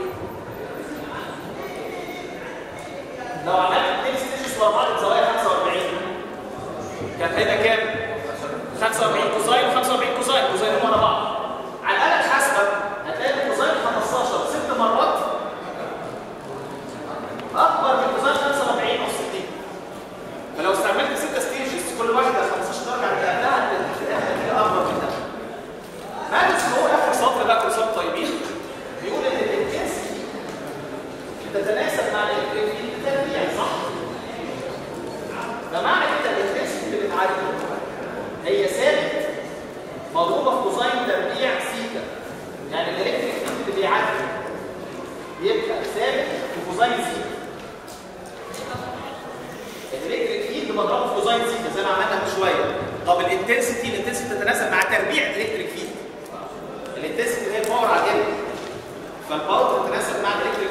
لو عملت 2 ستيجز ورا بعض بزوايا 45 كانت هيبقى كام؟ 45 كوزاين و45 كوزاين كوزاين ورا بعض على الآلة الحاسبة هتلاقي الكوزاين 15 ست مرات أكبر من كوزاين 45 أو 60 فلو استعملت 6 ستيجز كل واحدة 15 درجة عن اللي قبلها هتلاقيها أكبر من ده مالس هو آخر سطر بقى كل سطر طيبين بيقول إن الانتنسيتي تتناسب مع الالكتريك تربيع صح؟ فمعنى كده الانتنسيتي اللي بتعدي هي ثابت مضروبه في كوزاين تربيع سيتا يعني الالكتريك فيلد اللي بيعدي يبقى ثابت في كوزاين سيتا الالكتريك فيلد مضروبه في كوزاين سيتا زي ما عملنا من شويه طب الانتنسيتي الانتنسيتي تتناسب مع تربيع الالكتريك فيلد الانتنسيتي اللي هي الباور على الجنب فالباور تتناسب مع الالكتريك